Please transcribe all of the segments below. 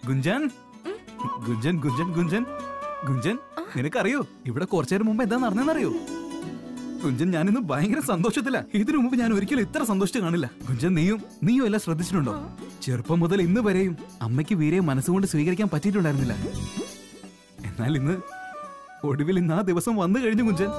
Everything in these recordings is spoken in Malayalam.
ഗുഞ്ചൻ ഗുഞ്ചൻ ഗുഞ്ചൻ ഗുഞ്ചൻ ഗുഞ്ചൻ നിനക്കറിയോ ഇവിടെ കുറച്ചു നേരം മുമ്പ് എന്താ നടന്നെന്നറിയോ ഗുഞ്ചൻ ഞാനിന്ന് ഭയങ്കര സന്തോഷത്തില ഇതിനു മുമ്പ് ഞാൻ ഒരിക്കലും ഇത്ര സന്തോഷിച്ച് കാണില്ല ഗുഞ്ചൻ നീയും നീയും എല്ലാം ശ്രദ്ധിച്ചിട്ടുണ്ടോ ചെറുപ്പം മുതൽ ഇന്ന് വരെയും അമ്മയ്ക്ക് വീരയെ മനസ്സുകൊണ്ട് സ്വീകരിക്കാൻ പറ്റിയിട്ടുണ്ടായിരുന്നില്ല എന്നാൽ ഇന്ന് ഒടുവിൽ ഇന്ന് ആ ദിവസം വന്നു കഴിഞ്ഞു കുഞ്ചൻ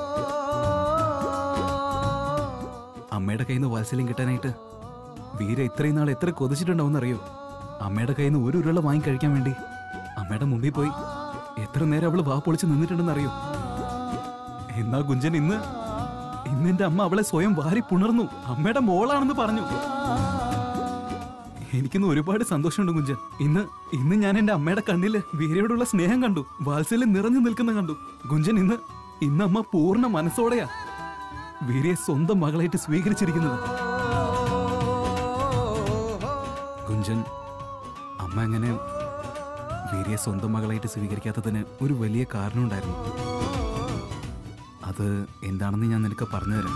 അമ്മയുടെ കയ്യിൽ നിന്ന് വാത്സല്യം കിട്ടാനായിട്ട് വീര ഇത്രയും നാൾ എത്ര കൊതിച്ചിട്ടുണ്ടാവും അറിയോ അമ്മയുടെ കയ്യിൽ നിന്ന് ഒരു ഉരുള വാങ്ങി കഴിക്കാൻ വേണ്ടി അമ്മയുടെ മുമ്പിൽ പോയി എത്ര നേരം അവള് വാ പൊളിച്ച് നിന്നിട്ടുണ്ടെന്ന് അറിയോ എന്നാ കുഞ്ചൻ ഇന്ന് ഇന്ന് എന്റെ അമ്മ അവളെ സ്വയം വാരി പുണർന്നു അമ്മയുടെ മോളാണെന്ന് പറഞ്ഞു എനിക്കിന്ന് ഒരുപാട് സന്തോഷമുണ്ട് കുഞ്ചൻ ഇന്ന് ഇന്ന് ഞാൻ എന്റെ അമ്മയുടെ കണ്ണില് വീരയോടുള്ള സ്നേഹം കണ്ടു വാത്സല്യം നിറഞ്ഞു നിൽക്കുന്ന കണ്ടു കുഞ്ചൻ ഇന്ന് ഇന്ന് അമ്മ പൂർണ്ണ മനസ്സോടെയാ വീരയെ സ്വന്തം മകളായിട്ട് സ്വീകരിച്ചിരിക്കുന്നത് കുഞ്ചൻ അമ്മ അങ്ങനെ വീരയെ സ്വന്തം മകളായിട്ട് സ്വീകരിക്കാത്തതിന് ഒരു വലിയ കാരണമുണ്ടായിരുന്നു അത് എന്താണെന്ന് ഞാൻ നിനക്ക് പറഞ്ഞുതരാം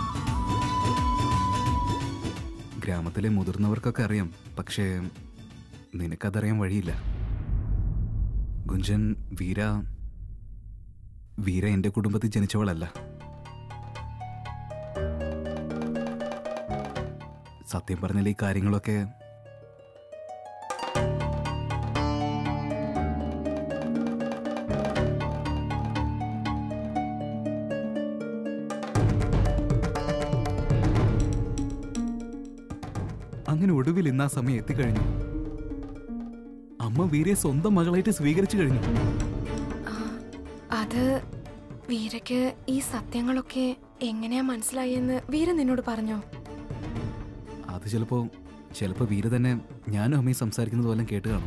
ഗ്രാമത്തിലെ മുതിർന്നവർക്കൊക്കെ അറിയാം പക്ഷേ നിനക്കതറിയാൻ വഴിയില്ല ഗുഞ്ചൻ വീര വീര എന്റെ കുടുംബത്തിൽ ജനിച്ചവളല്ല സത്യം പറഞ്ഞാൽ ഈ കാര്യങ്ങളൊക്കെ അങ്ങനെ ഒടുവിൽ ഇന്ന് ആ സമയം എത്തിക്കഴിഞ്ഞു അമ്മ വീരയെ സ്വന്തം മകളായിട്ട് സ്വീകരിച്ചു കഴിഞ്ഞു ആ, അത് വീരയ്ക്ക് ഈ സത്യങ്ങളൊക്കെ എങ്ങനെയാ മനസ്സിലായെന്ന് വീര നിന്നോട് പറഞ്ഞോ അത് ചിലപ്പോ ചിലപ്പോ വീര തന്നെ ഞാനും അമ്മയും സംസാരിക്കുന്നത് പോലെ കേട്ട് കാണും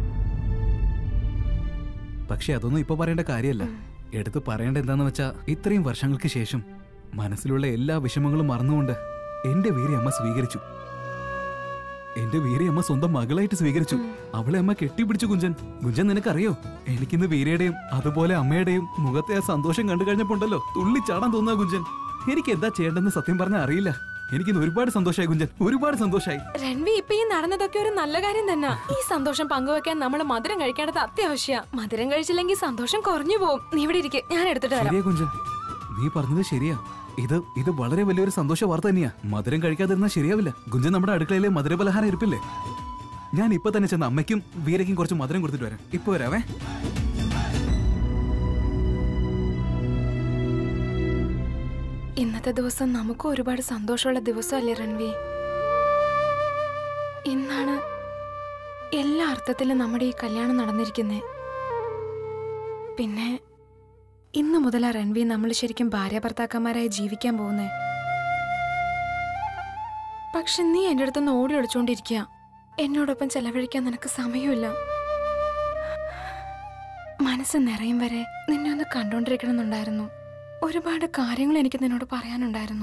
പക്ഷെ അതൊന്നും ഇപ്പൊ പറയേണ്ട കാര്യമല്ല എടുത്ത് പറയേണ്ട എന്താന്ന് വെച്ചാ ഇത്രയും വർഷങ്ങൾക്ക് ശേഷം മനസ്സിലുള്ള എല്ലാ വിഷമങ്ങളും മറന്നുകൊണ്ട് എന്റെ വീരെ അമ്മ സ്വീകരിച്ചു എന്റെ വീരെ അമ്മ സ്വന്തം മകളായിട്ട് സ്വീകരിച്ചു അവളെ അമ്മ കെട്ടിപ്പിടിച്ചു കുഞ്ചൻ കുഞ്ചൻ നിനക്കറിയോ എനിക്കിന്ന് വീരയുടെയും അതുപോലെ അമ്മയുടെയും മുഖത്തെ ആ സന്തോഷം കണ്ടു കഴിഞ്ഞപ്പോണ്ടല്ലോ തുള്ളിച്ചാടാൻ തോന്നുക കുഞ്ചൻ എനിക്ക് എന്താ ചെയ്യേണ്ടെന്ന് സത്യം പറഞ്ഞാൽ അറിയില്ല എനിക്കിന്ന് ഒരുപാട് സന്തോഷമായി കുഞ്ചൻ ഒരുപാട് സന്തോഷമായി രൺവി ഇപ്പൊ ഈ നടന്നതൊക്കെ ഒരു നല്ല കാര്യം തന്നെ ഈ സന്തോഷം പങ്കുവെക്കാൻ നമ്മൾ മധുരം കഴിക്കേണ്ടത് അത്യാവശ്യ മധുരം കഴിച്ചില്ലെങ്കിൽ സന്തോഷം കുറഞ്ഞു പോകും നീ ഇവിടെ ഇരിക്കെ ഞാൻ എടുത്തിട്ട് വരാം ശരിയാ കുഞ്ചൻ നീ പറഞ്ഞത് ശരിയാ ഇത് ഇത് വളരെ വലിയൊരു സന്തോഷ വാർത്ത തന്നെയാ മധുരം കഴിക്കാതിരുന്നാൽ ശരിയാവില്ല കുഞ്ചൻ നമ്മുടെ അടുക്കളയിലെ മധുര പലഹാരം ഇരിപ്പില്ലേ ഞാൻ ഇപ്പൊ തന്നെ ചെന്ന് അമ്മയ്ക്കും വീരയ്ക്കും കുറച്ച് മധുരം കൊടുത്തിട്ട് വരാം ഇപ്പൊ വരാവേ ഇന്നത്തെ ദിവസം നമുക്ക് ഒരുപാട് സന്തോഷമുള്ള ദിവസമല്ലേ രൺവി ഇന്നാണ് എല്ലാ അർത്ഥത്തിലും നമ്മുടെ ഈ കല്യാണം നടന്നിരിക്കുന്നേ പിന്നെ ഇന്ന് മുതലാ രൺവി നമ്മൾ ശരിക്കും ഭാര്യ ഭർത്താക്കന്മാരായി ജീവിക്കാൻ പോകുന്നേ പക്ഷെ നീ എൻ്റെ അടുത്തുനിന്ന് ഓടി ഒളിച്ചോണ്ടിരിക്കുക എന്നോടൊപ്പം ചെലവഴിക്കാൻ നിനക്ക് സമയമില്ല മനസ്സ് നിറയും വരെ നിന്നെ ഒന്ന് കണ്ടോണ്ടിരിക്കണമെന്നുണ്ടായിരുന്നു ഒരുപാട് കാര്യങ്ങൾ എനിക്ക് നിന്നോട് പറയാനുണ്ടായിരുന്നു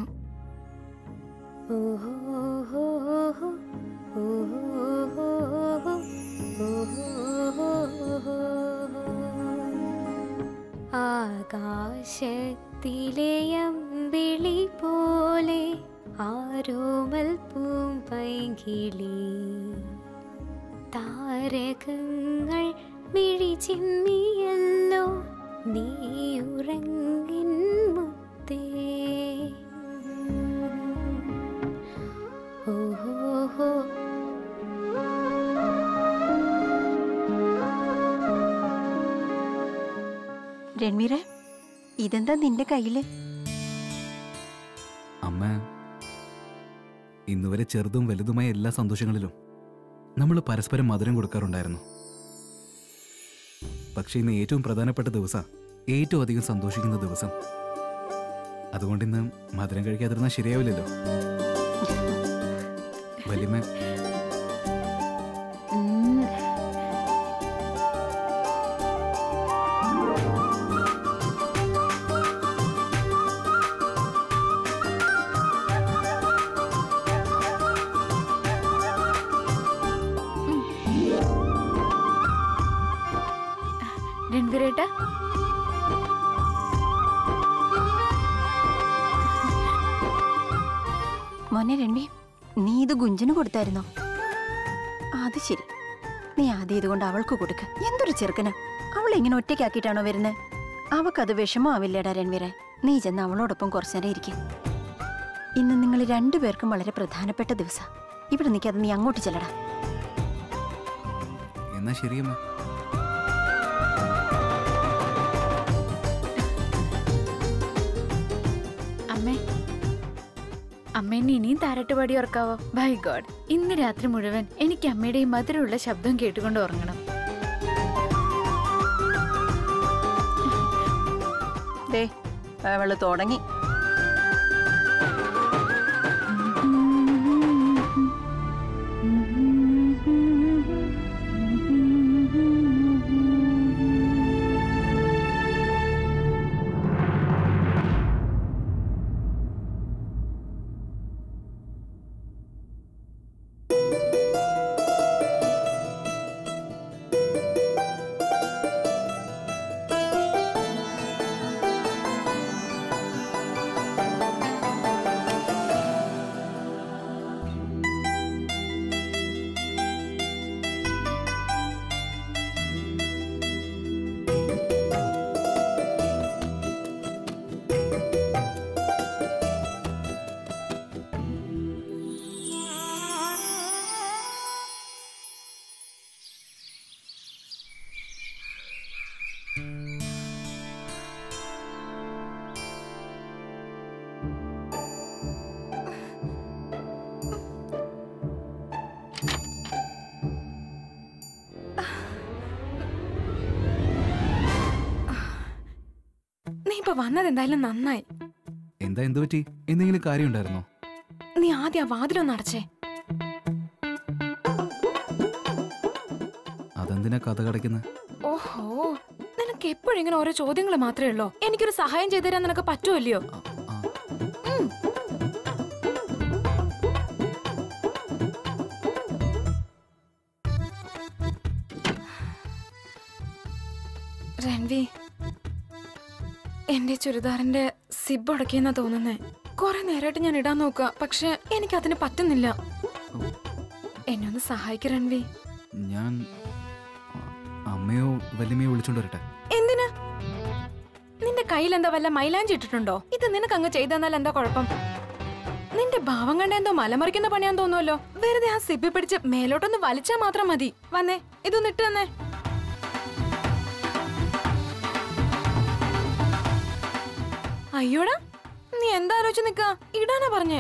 ആകാശത്തിലെയമ്പിളി പോലെ ആരോമൽ പൂമ്പൈകിളി താരകങ്ങൾ മിഴി ചിമ്മിയല്ലോ നീ ഉറങ്ങിൻ മുത്തേ ഓഹോ രൺവീറെ ഇതെന്താ നിന്റെ കയ്യില് അമ്മ ഇന്നുവരെ ചെറുതും വലുതുമായ എല്ലാ സന്തോഷങ്ങളിലും നമ്മൾ പരസ്പരം മധുരം കൊടുക്കാറുണ്ടായിരുന്നു പക്ഷെ ഇന്ന് ഏറ്റവും പ്രധാനപ്പെട്ട ദിവസം ഏറ്റവും അധികം സന്തോഷിക്കുന്ന ദിവസം അതുകൊണ്ട് ഇന്ന് മധുരം കഴിക്കാതിരുന്നാൽ ശരിയാവില്ലല്ലോ വലിയ ഉം. രൺവീരേട്ട മോനെ രൺവി നീ ഇത് ഗുഞ്ചന് കൊടുത്തായിരുന്നോ അത് ശരി നീ ആദ്യം ഇതുകൊണ്ട് അവൾക്ക് കൊടുക്ക് എന്തൊരു ചെറുക്കന് അവളെ ഇങ്ങനെ ഒറ്റയ്ക്കാക്കിയിട്ടാണോ വരുന്നത് അവക്കത് വിഷമമാവില്ലേടാ രൺവീരെ നീ ചെന്ന് അവളോടൊപ്പം കുറച്ചു നേരം ഇരിക്കും ഇന്ന് നിങ്ങൾ രണ്ടുപേർക്കും വളരെ പ്രധാനപ്പെട്ട ദിവസം ഇവിടെ നിൽക്കാതെ നീ അങ്ങോട്ട് ചെല്ലടാ എന്നാ ശരിയമ്മ അമ്മേ അമ്മ എന്നെ ഇനിയും താരട്ടുപാടി ഉറക്കാവോ ബൈ ഗോഡ് ഇന്ന് രാത്രി മുഴുവൻ എനിക്ക് അമ്മയുടെ ഈ മധുരമുള്ള ശബ്ദം കേട്ടുകൊണ്ട് ഉറങ്ങണം ദേ അവള് തുടങ്ങി നീ ഇപ്പൊ വന്നത് എന്തായാലും നന്നായി എന്താ എന്തു പറ്റി എന്തെങ്കിലും കാര്യം ഉണ്ടായിരുന്നോ നീ ആദ്യം ആ വാതിലൊന്ന് അടച്ചേ അതെന്തിനാ കഥ കടക്കുന്നത് ഓഹോ നിനക്ക് എപ്പോഴും ഇങ്ങനെ ഓരോ ചോദ്യങ്ങൾ മാത്രമേ ഉള്ളൂ എനിക്കൊരു സഹായം ചെയ്തു തരാൻ നിനക്ക് പറ്റുമല്ലയോ രൺവി എന്റെ ചുരിദാറിന്റെ സിബ് ഉടക്കിയെന്നാ തോന്നുന്നേ കുറെ നേരമായിട്ട് ഞാൻ ഇടാൻ നോക്കുക പക്ഷെ എനിക്ക് അതിന് പറ്റുന്നില്ല എന്നെ ഒന്ന് സഹായിക്ക രൺവി ഞാൻ അമ്മയോ വല്യമ്മയോ വിളിച്ചോണ്ട് വരട്ടെ എന്തിന് നിന്റെ കയ്യിൽ എന്താ വല്ല മൈലാഞ്ചി ഇട്ടിട്ടുണ്ടോ ഇത് നിനക്ക് അങ്ങ് ചെയ്തെന്നാൽ എന്താ കുഴപ്പം നിന്റെ ഭാവം കണ്ട എന്തോ മലമറിക്കുന്ന പണിയാൻ തോന്നുമല്ലോ വെറുതെ ആ സിബി പിടിച്ച് മേലോട്ടൊന്ന് വലിച്ചാ മാത്രം മതി വന്നേ ഇതൊന്ന് ഇട്ട് തന്നെ അയ്യോടാ നീ എന്താ ആലോചിച്ച് നിക്ക ഇടാനാ പറഞ്ഞേ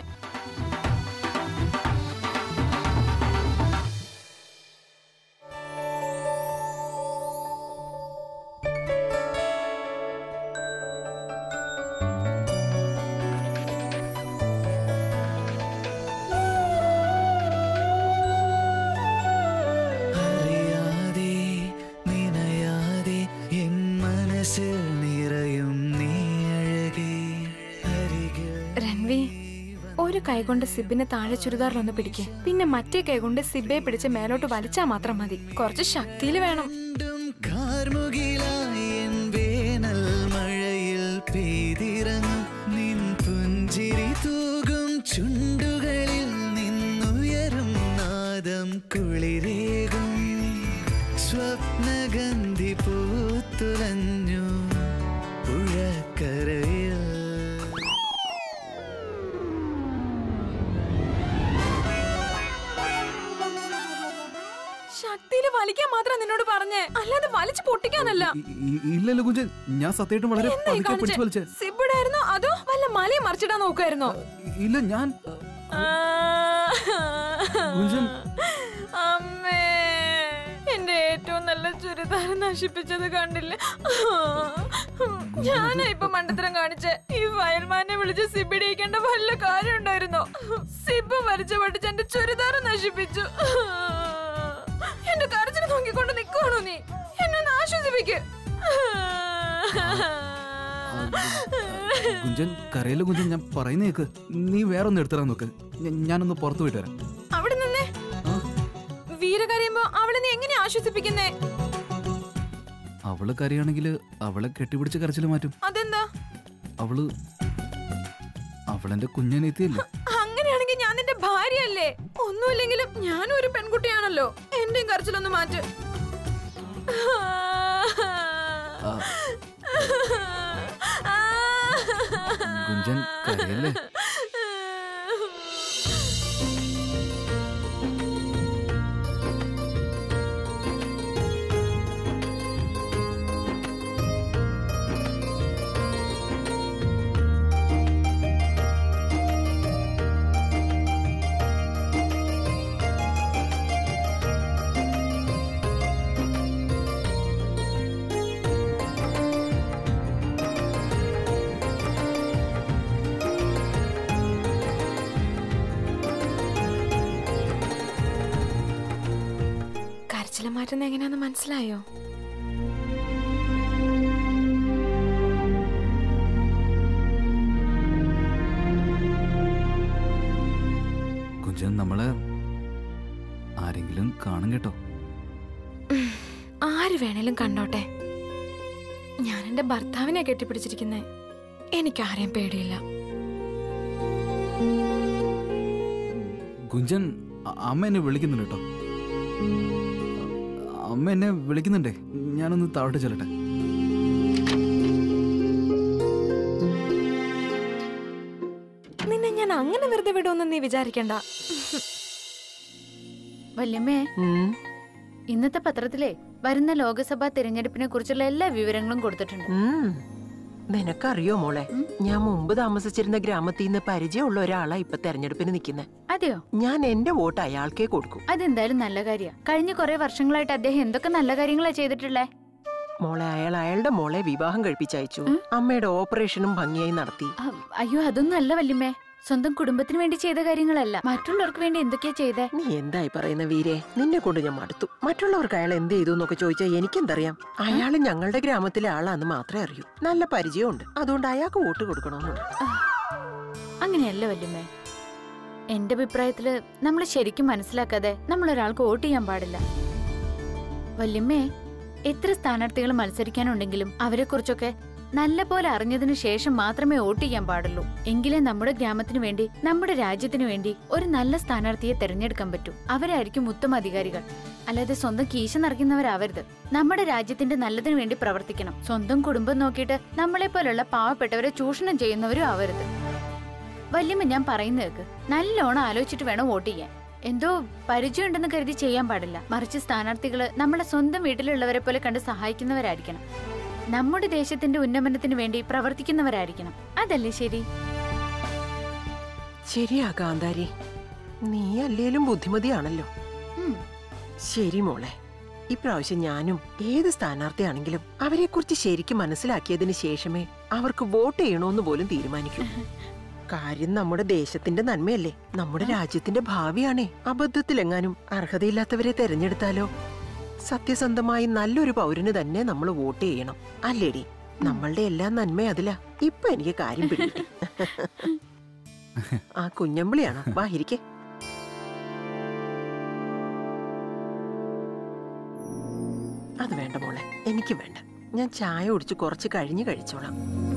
അറിയാതെ നിനയാതെ എൻ മനസ്സിൽ നിറയും നീ അഴകേ അരികിൽ രൺവി ഒരു കൈ കൊണ്ട് സിബിനെ താഴെ ചുരിദാറിലൊന്ന് പിടിക്ക് പിന്നെ മറ്റേ കൈ കൊണ്ട് സിബയെ പിടിച്ച് മേലോട്ട് വലിച്ചാ മാത്രം മതി കുറച്ച് ശക്തിയിൽ വേണം വീണ്ടും കാർമുകിലായി എൻ വേനൽ മഴയിൽ പെയ്തിറങ്ങും നിൻ പുഞ്ചിരി തൂകും ചുണ്ടുകളിൽ നിന്നുയരും നാദം കുളിരേകും സ്വപ്നഗന്ധി പൂത്തുലഞ്ഞു പുഴക്കരയിൽ ശക്തിയിൽ വലിക്കാൻ മാത്രം നിന്നോട് പറഞ്ഞേ അല്ലാതെ വലിച്ചു പൊട്ടിക്കാനല്ല ഇ- ഇ- ഇല്ലല്ലോ കുഞ്ചൻ ഞാൻ സത്യമായിട്ടും വളരെ എന്തായി പതുക്കെ പിടിച്ചു വലിച്ചേ കാണിച്ചേ സിബിടായിരുന്നോ അതോ വല്ല മലയും മറിച്ചിടാൻ നോക്കായിരുന്നോ ഇല്ല ഞാൻ കുഞ്ചൻ അമ്മേ എന്റെ ഏറ്റവും നല്ല ചുരിദാർ നശിപ്പിച്ചത് കണ്ടില്ലേ ഞാനാ ഇപ്പൊ മണ്ടത്തരം കാണിച്ച് ഈ ഫയൽമാനെ വിളിച്ച് സിബിടിയിക്കേണ്ട വല്ല കാര്യം ഉണ്ടായിരുന്നോ സിബ് വലിച്ചു പഠിച്ച് എന്റെ ചുരിദാർ നശിപ്പിച്ചു എന്റെ കരച്ചിന് നോക്കിക്കൊണ്ട് നിൽക്കുവാണോ നീ എന്നെ ഒന്ന് ആശ്വസിപ്പിക്ക് കുഞ്ചൻ കരയിലെ കുഞ്ചൻ ഞാൻ പറയുന്ന കേക്ക് നീ വേറെ ഒന്ന് എടുത്തിടാൻ നോക്ക് ഞ- ഞാനൊന്ന് പുറത്തു പോയിട്ട് വരാം അവിടെ നിന്നേ വീര കരയുമ്പോ അവളെ നീ എങ്ങനെ ആശ്വസിപ്പിക്കുന്നേ അവള് കരയാണെങ്കിൽ അവളെ കെട്ടിപ്പിടിച്ച് കരച്ചിൽ മാറ്റും അതെന്താ അവള് അവളെന്റെ കുഞ്ഞനെത്തിയല്ലേ അങ്ങനെയാണെങ്കിൽ ഞാൻ നിന്റെ ഭാര്യയല്ലേ ഒന്നുമില്ലെങ്കിലും ഞാനും ഒരു പെൺകുട്ടിയാണല്ലോ എന്റെയും കരച്ചിലൊന്ന് മാറ്റ് ഗുഞ്ചൻ കരയല്ലേ കരച്ചില മാറ്റുന്ന എങ്ങനെയാന്ന് മനസ്സിലായോ ഗുഞ്ചൻ നമ്മള് ആരെങ്കിലും കാണും കേട്ടോ ആര് വേണേലും കണ്ടോട്ടെ ഞാൻ എന്റെ ഭർത്താവിനെ കെട്ടിപ്പിടിച്ചിരിക്കുന്നേ എനിക്ക് ആരെയും പേടിയില്ല ഗുഞ്ചൻ അ- അമ്മ എന്നെ വിളിക്കുന്നുണ്ട് കേട്ടോ അമ്മ എന്നെ വിളിക്കുന്നുണ്ടേ ഞാനൊന്ന് താഴോട്ട് ചെല്ലട്ടെ നിന്നെ ഞാൻ അങ്ങനെ വെറുതെ വിടുമെന്ന് നീ വിചാരിക്കണ്ട വല്യമ്മേ ഉം. ഇന്നത്തെ പത്രത്തിലെ വരുന്ന ലോക്സഭാ തിരഞ്ഞെടുപ്പിനെ കുറിച്ചുള്ള എല്ലാ വിവരങ്ങളും കൊടുത്തിട്ടുണ്ട് ഉം. നിനക്കറിയോ മോളെ ഉം. ഞാൻ മുമ്പ് താമസിച്ചിരുന്ന ഗ്രാമത്തിൽ നിന്ന് പരിചയമുള്ള ഒരാളാ ഇപ്പൊ തെരഞ്ഞെടുപ്പിന് നിൽക്കുന്നത് അതെയോ ഞാൻ എന്റെ വോട്ട് അയാൾക്കേ കൊടുക്കും അതെന്തായാലും നല്ല കാര്യ കഴിഞ്ഞ കുറെ വർഷങ്ങളായിട്ട് അദ്ദേഹം എന്തൊക്കെ നല്ല കാര്യങ്ങളാ ചെയ്തിട്ടുള്ളേ മോളെ അയാൾ അയാളുടെ മോളെ വിവാഹം കഴിപ്പിച്ചയച്ചു ഉം. അമ്മയുടെ ഓപ്പറേഷനും ഭംഗിയായി നടത്തി അ, അയ്യോ അതൊന്നും അല്ല വല്യമ്മേ സ്വന്തം കുടുംബത്തിന് വേണ്ടി ചെയ്ത കാര്യങ്ങളല്ല മറ്റുള്ളവർക്ക് വേണ്ടി എന്തൊക്കെയാ ചെയ്തേ നീ എന്തായി പറയുന്ന വീരെ നിന്നെ കൊണ്ട് ഞാൻ മടുത്തു മറ്റുള്ളവർക്ക് അയാൾ എന്ത് ചെയ്തു എന്നൊക്കെ ചോദിച്ചാൽ എനിക്കെന്തറിയാം അയാൾ ഞങ്ങളുടെ ഗ്രാമത്തിലെ ആളാന്ന് മാത്രമേ അറിയൂ നല്ല പരിചയമുണ്ട് അതുകൊണ്ട് അയാൾക്ക് വോട്ട് കൊടുക്കണമെന്നുണ്ട് അങ്ങനെയല്ല വല്യമ്മേ എന്റെ അഭിപ്രായത്തില് നമ്മൾ ശരിക്കും മനസ്സിലാക്കാതെ നമ്മൾ ഒരാൾക്ക് വോട്ട് ചെയ്യാൻ പാടില്ല വല്യമ്മേ എത്ര സ്ഥാനാർത്ഥികൾ മത്സരിക്കാനുണ്ടെങ്കിലും അവരെ കുറിച്ചൊക്കെ നല്ല പോലെ അറിഞ്ഞതിനു ശേഷം മാത്രമേ വോട്ട് ചെയ്യാൻ പാടുള്ളൂ എങ്കിലേ നമ്മുടെ ഗ്രാമത്തിനു വേണ്ടി നമ്മുടെ രാജ്യത്തിനു വേണ്ടി ഒരു നല്ല സ്ഥാനാർത്ഥിയെ തെരഞ്ഞെടുക്കാൻ പറ്റൂ അവരായിരിക്കും ഉത്തമ അധികാരികൾ അല്ലാതെ സ്വന്തം കീശ നിറയ്ക്കുന്നവരാവരുത് നമ്മുടെ രാജ്യത്തിന്റെ നല്ലതിനു വേണ്ടി പ്രവർത്തിക്കണം സ്വന്തം കുടുംബം നോക്കിയിട്ട് നമ്മളെ പോലുള്ള പാവപ്പെട്ടവരെ ചൂഷണം ചെയ്യുന്നവരും ആവരുത് വല്യമ്മ ഞാൻ പറയുന്ന കേക്ക് നല്ലോണം ആലോചിച്ചിട്ട് വേണം വോട്ട് ചെയ്യാൻ എന്തോ പരിചയമുണ്ടെന്ന് കരുതി ചെയ്യാൻ പാടില്ല മറിച്ച് സ്ഥാനാർത്ഥികള് നമ്മുടെ സ്വന്തം വീട്ടിലുള്ളവരെ പോലെ കണ്ട് സഹായിക്കുന്നവരായിരിക്കണം നമ്മുടെ ദേശത്തിന്റെ ഉന്നമനത്തിന് വേണ്ടി പ്രവർത്തിക്കുന്നവരായിരിക്കണം അതല്ലേ ശരി ശരിയാ കാന്താരി നീ അല്ലേലും ബുദ്ധിമതിയാണല്ലോ ഉം. ശരി മോളെ ഇപ്രാവശ്യം ഞാനും ഏത് സ്ഥാനാർത്ഥിയാണെങ്കിലും അവരെക്കുറിച്ച് ശരിക്കും മനസ്സിലാക്കിയതിന് ശേഷമേ അവർക്ക് വോട്ട് ചെയ്യണോന്ന് പോലും തീരുമാനിക്കൂ കാര്യം നമ്മുടെ ദേശത്തിന്റെ നന്മയല്ലേ നമ്മുടെ രാജ്യത്തിന്റെ ഭാവിയാണേ അബദ്ധത്തിലെങ്ങാനും അർഹതയില്ലാത്തവരെ തെരഞ്ഞെടുത്താലോ സത്യസന്ധമായി നല്ലൊരു പൗരന് തന്നെ നമ്മൾ വോട്ട് ചെയ്യണം അല്ലേടി നമ്മളുടെ എല്ലാ നന്മ അതിലാ ഇപ്പൊ എനിക്ക് കാര്യം പിടികിട്ടി ആ കുഞ്ഞമ്പിളിയാണോ വാ ഇരിക്കേ അത് വേണ്ട മോളെ എനിക്ക് വേണ്ട ഞാൻ ചായ കുടിച്ച് കുറച്ച് കഴിഞ്ഞ് കഴിച്ചോളാം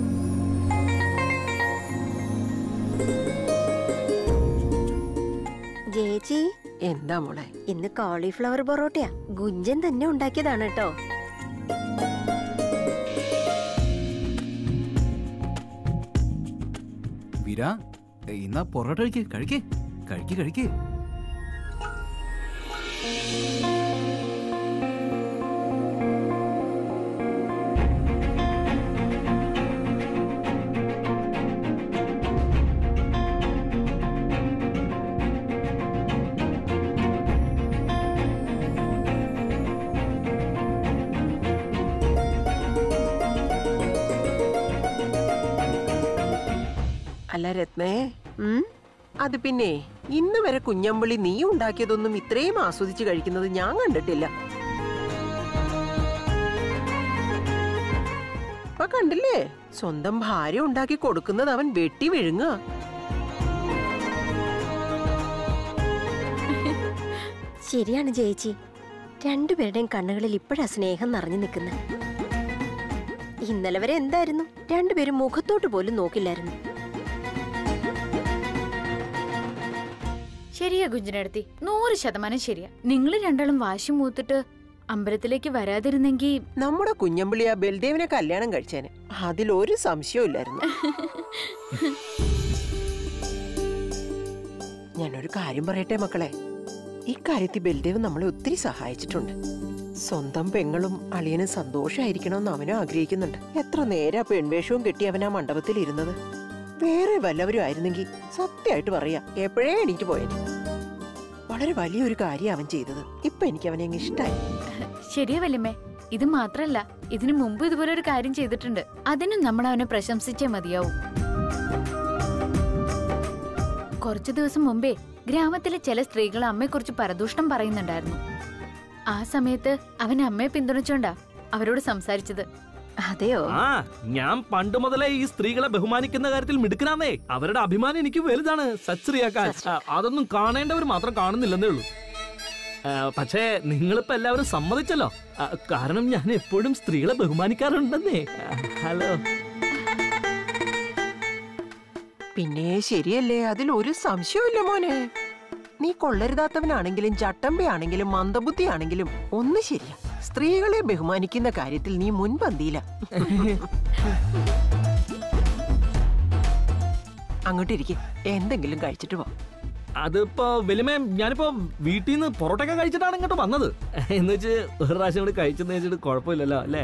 ചേച്ചി എന്താ മോളെ ഇന്ന് കോളിഫ്ലവർ പൊറോട്ടയാ ഗുഞ്ചൻ തന്നെ ഉണ്ടാക്കിയതാണ് കേട്ടോ വീര ഇന്നാ പൊറോട്ട കഴിക്ക് കഴിക്കേ കഴിക്ക് കഴിക്കേ അല്ല രത്നേ ഉം? അത് പിന്നെ ഇന്ന് വരെ കുഞ്ഞമ്പിളി നീ ഉണ്ടാക്കിയതൊന്നും ഇത്രയും ആസ്വദിച്ച് കഴിക്കുന്നത് ഞാൻ കണ്ടിട്ടില്ല അപ്പൊ കണ്ടില്ലേ സ്വന്തം ഭാര്യ ഉണ്ടാക്കി കൊടുക്കുന്നത് അവൻ വെട്ടി വിഴുങ്ങുക ശരിയാണ് ചേച്ചി രണ്ടുപേരുടെയും കണ്ണുകളിൽ ഇപ്പോഴാ സ്നേഹം നിറഞ്ഞു നിൽക്കുന്നത് ഇന്നലെ വരെ എന്തായിരുന്നു രണ്ടുപേരും മുഖത്തോട്ട് പോലും നോക്കില്ലായിരുന്നു ശരിയാ കുഞ്ചിനടുത്തി നൂറ് ശതമാനം ശരിയാ നിങ്ങൾ രണ്ടാളും വാശി മൂത്തിട്ട് അമ്പലത്തിലേക്ക് വരാതിരുന്നെങ്കി നമ്മുടെ കുഞ്ഞമ്പിളി ആ ബൽദേവിനെ കല്യാണം കഴിച്ചേനെ അതിലൊരു സംശയവും ഇല്ലായിരുന്നു ഞാനൊരു കാര്യം പറയട്ടെ മക്കളെ ഇക്കാര്യത്തിൽ ബൽദേവ് നമ്മളെ ഒത്തിരി സഹായിച്ചിട്ടുണ്ട് സ്വന്തം പെങ്ങളും അളിയനും സന്തോഷമായിരിക്കണമെന്ന് അവനും ആഗ്രഹിക്കുന്നുണ്ട് എത്ര നേരം ആ പെൺവേഷവും കെട്ടി അവൻ ആ മണ്ഡപത്തിൽ ഇരുന്നത് വേറെ വല്ലവരും ആയിരുന്നെങ്കിൽ സത്യമായിട്ട് പറയാ എപ്പോഴേ എണീറ്റ് പോയത് വളരെ വലിയൊരു കാര്യം അവൻ ചെയ്തത് ഇപ്പൊ എനിക്ക് അവനെ അങ്ങ് ഇഷ്ടമായി ശരിയാ വല്യമ്മേ ഇത് മാത്രല്ല ഇതിനു മുമ്പ് ഇതുപോലെ ഒരു കാര്യം ചെയ്തിട്ടുണ്ട് അതിനും നമ്മൾ അവനെ പ്രശംസിച്ചേ മതിയാവും കുറച്ചു ദിവസം മുമ്പേ ഗ്രാമത്തിലെ ചില സ്ത്രീകൾ അമ്മയെക്കുറിച്ച് പരദൂഷണം പറയുന്നുണ്ടായിരുന്നു ആ സമയത്ത് അവൻ അമ്മയെ പിന്തുണച്ചോണ്ടാ അവരോട് സംസാരിച്ചത് അതെയോ ആ ഞാൻ പണ്ട് മുതലേ ഈ സ്ത്രീകളെ ബഹുമാനിക്കുന്ന കാര്യത്തിൽ മിടുക്കനാന്നേ അവരുടെ അഭിമാനം എനിക്ക് വലുതാണ് സത്സ്ത്രീയാക്കാൻ അതൊന്നും കാണേണ്ടവർ മാത്രം കാണുന്നില്ലെന്നേ ഉള്ളൂ ആ, പക്ഷേ നിങ്ങളിപ്പോ എല്ലാവരും സമ്മതിച്ചല്ലോ ആ, കാരണം ഞാൻ എപ്പോഴും സ്ത്രീകളെ ബഹുമാനിക്കാറുണ്ടെന്നേ ആ, ഹലോ പിന്നെ ശരിയല്ലേ അതിൽ ഒരു സംശയമില്ല മോനെ നീ കൊള്ളരുതാത്തവനാണെങ്കിലും ചട്ടമ്പയാണെങ്കിലും മന്ദബുദ്ധിയാണെങ്കിലും ഒന്ന് ശരിയാ സ്ത്രീകളെ ബഹുമാനിക്കുന്ന കാര്യത്തിൽ നീ മുൻപന്തിയില്ല അങ്ങോട്ടിരിക്കെ എന്തെങ്കിലും കഴിച്ചിട്ട് പോ അതിപ്പോ വലിമേ ഞാനിപ്പോ വീട്ടിൽ നിന്ന് പൊറോട്ടയൊക്കെ കഴിച്ചിട്ടാണ് ഇങ്ങോട്ട് വന്നത് എന്ന് വെച്ച് ഒരു പ്രാവശ്യം കൂടി കഴിച്ചെന്ന് വെച്ചിട്ട് കുഴപ്പമില്ലല്ലോ അല്ലേ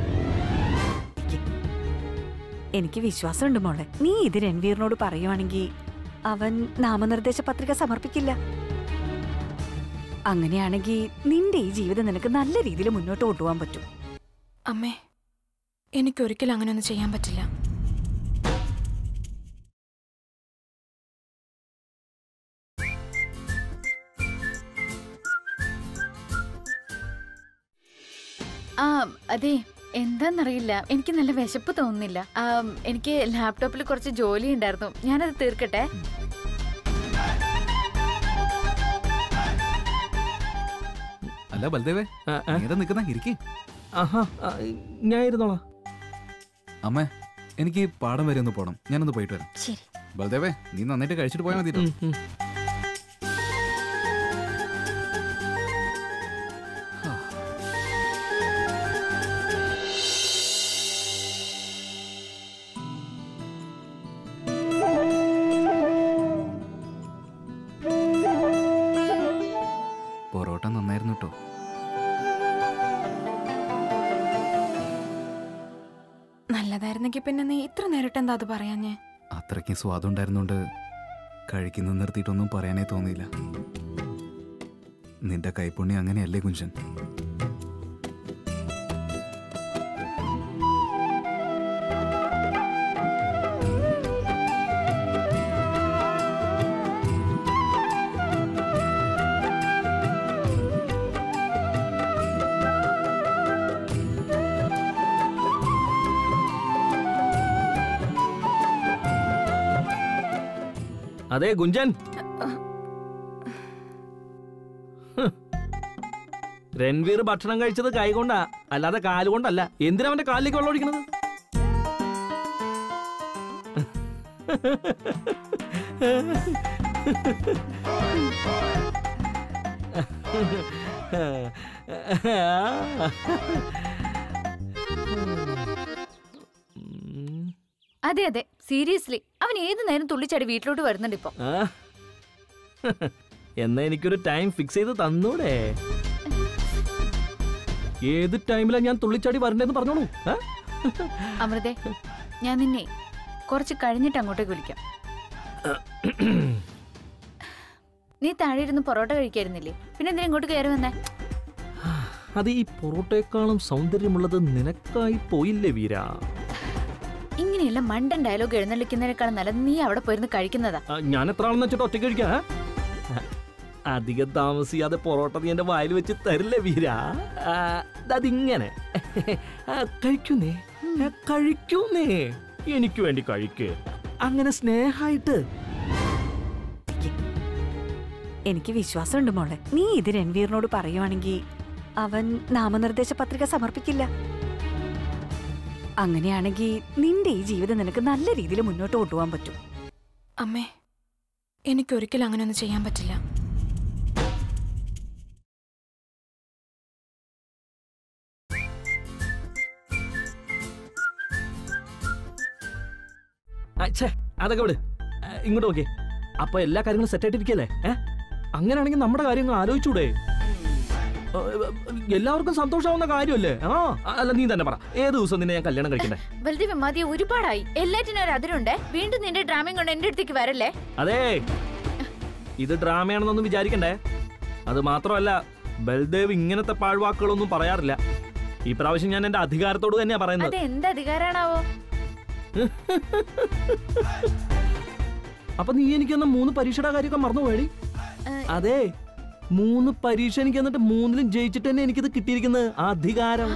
എനിക്ക് വിശ്വാസമുണ്ട് മോളെ നീ ഇത് രൺവീറിനോട് പറയുവാണെങ്കിൽ അവൻ നാമനിർദ്ദേശ പത്രിക സമർപ്പിക്കില്ല അങ്ങനെയാണെങ്കിൽ നിന്റെ ഈ ജീവിതം നിനക്ക് നല്ല രീതിയിൽ മുന്നോട്ട് കൊണ്ടുപോകാൻ പറ്റും അമ്മേ എനിക്കൊരിക്കലും അങ്ങനെയൊന്നും ചെയ്യാൻ പറ്റില്ല ആ അതെ എന്താന്നറിയില്ല എനിക്ക് നല്ല വിശപ്പ് തോന്നുന്നില്ല ആ, എനിക്ക് ലാപ്ടോപ്പിൽ കുറച്ച് ജോലി ഉണ്ടായിരുന്നു ഞാനത് തീർക്കട്ടെ അല്ല ബൽദേവേ ആ, ആ, ഏതാ നിക്കുന്ന ഇരിക്കേ ആഹാ ആ, ഞാൻ ഇരുന്നോളാം അമ്മേ എനിക്ക് പാടം വരെ ഒന്ന് പോണം ഞാനൊന്ന് പോയിട്ട് വരാം ശരി ബൽദേവേ നീ നന്നായിട്ട് കഴിച്ചിട്ട് പോയാൽ മതി ഉം, ഉം. പൊറോട്ട നന്നായിരുന്നു കേട്ടോ നല്ലതായിരുന്നെങ്കിൽ പിന്നെ നീ ഇത്ര നേരിട്ട് എന്താ അത് പറയാഞ്ഞേ അത്രയ്ക്കും സ്വാദം ഉണ്ടായിരുന്നോണ്ട് കഴിക്കുന്ന നിർത്തിയിട്ടൊന്നും പറയാനേ തോന്നിയില്ല നിന്റെ കൈപ്പുണ്യം അങ്ങനെയല്ലേ കുഞ്ചൻ അതെ ഗുഞ്ചൻ ഹ്. രൺവീർ ഭക്ഷണം കഴിച്ചത് കൈകൊണ്ടാ അല്ലാതെ കാലുകൊണ്ടല്ല എന്തിനാ അവന്റെ കാലിലേക്ക് വെള്ളം ഒഴിക്കണത് ഉം. അതെ അതെ സീരിയസ്ലി അവൻ ഏത് നേരം തുള്ളിച്ചാടി വീട്ടിലോട്ട് വരുന്നുണ്ട് ഇപ്പൊ ആ. എന്നാ എനിക്കൊരു ടൈം ഫിക്സ് ചെയ്ത് തന്നൂടെ ഏത് ടൈമിലാ ഞാൻ തുള്ളിച്ചാടി വരണ്ടേന്ന് പറഞ്ഞോളൂ ആ? അമൃതേ ഞാൻ നിന്നെ കുറച്ച് കഴിഞ്ഞിട്ട് അങ്ങോട്ടേക്ക് വിളിക്കാം നീ താഴെ ഇരുന്ന് പൊറോട്ട കഴിക്കായിരുന്നില്ലേ പിന്നെ എന്തിനാ ഇങ്ങോട്ട് കയറി വന്നേ അത് ഈ പൊറോട്ടയെക്കാളും സൗന്ദര്യമുള്ളത് നിനക്കായി പോയില്ലേ വീര ഇങ്ങനെയുള്ള മണ്ടൻ ഡയലോഗ് എഴുന്നള്ളിക്കുന്നതിനേക്കാളും നല്ലത് നീ അവിടെ പോയിരുന്ന് കഴിക്കുന്നതാ ആ, ഞാൻ എത്ര ആളെന്ന് വെച്ചിട്ട് ഒറ്റയ്ക്ക് കഴിക്കാ ആ? അധികം താമസിയാതെ പൊറോട്ട നീ എന്റെ വായിൽ വെച്ച് തരില്ലേ വീര ആ, അതിങ്ങനെ ആ, കഴിക്കുന്നേ ആ, കഴിക്കുന്നേ എനിക്ക് വേണ്ടി കഴിക്ക് അങ്ങനെ സ്നേഹായിട്ട് എനിക്ക് വിശ്വാസമുണ്ട് മോളെ നീ ഇത് രൺവീറിനോട് പറയുവാണെങ്കിൽ അവൻ നാമനിർദ്ദേശ പത്രിക സമർപ്പിക്കില്ല അങ്ങനെയാണെങ്കിൽ നിന്റെ ഈ ജീവിതം നിനക്ക് നല്ല രീതിയിൽ മുന്നോട്ട് കൊണ്ടുപോകാൻ പറ്റും അമ്മേ എനിക്കൊരിക്കലും അങ്ങനെയൊന്നും ചെയ്യാൻ പറ്റില്ല ആ, ഛേ, അതൊക്കെ വിട് ആ, ഇങ്ങോട്ട് നോക്കിയേ അപ്പൊ എല്ലാ കാര്യങ്ങളും സെറ്റ് ആയിട്ടിരിക്കല്ലേ ഏ അങ്ങനെയാണെങ്കിൽ നമ്മുടെ കാര്യങ്ങൾ ആലോചിച്ചൂടെ ഏ, എല്ലാവർക്കും സന്തോഷമാവുന്ന കാര്യമല്ലേ ആ അല്ല നീ തന്നെ പറ ഏത് ദിവസം നിന്നെ ഞാൻ കല്യാണം കഴിക്കണ്ടേ ബൽദേവ് മതി ഒരുപാടായി എല്ലാറ്റിനും ഒരു അതിരുണ്ടേ വീണ്ടും നിന്റെ ഡ്രാമയും കൊണ്ട് എന്റെ അടുത്തേക്ക് വരല്ലേ അതെ ഇത് ഡ്രാമയാണെന്നൊന്നും വിചാരിക്കണ്ടേ അത് മാത്രമല്ല ബൽദേവ് ഇങ്ങനത്തെ പാഴ്വാക്കുകളൊന്നും പറയാറില്ല ഈ പ്രാവശ്യം ഞാൻ എന്റെ അധികാരത്തോട് തന്നെയാ പറയുന്നത് അത് എന്ത് അധികാരാണാവോ അപ്പൊ നീ എനിക്ക് തന്ന മൂന്ന് പരീക്ഷയുടെ കാര്യമൊക്കെ മറന്നു പോയടി അതെ മൂന്ന് പരീക്ഷ എനിക്ക് എന്നിട്ട് മൂന്നിലും ജയിച്ചിട്ട് തന്നെ എനിക്കിത് കിട്ടിയിരിക്കുന്നത് ആ അധികാരം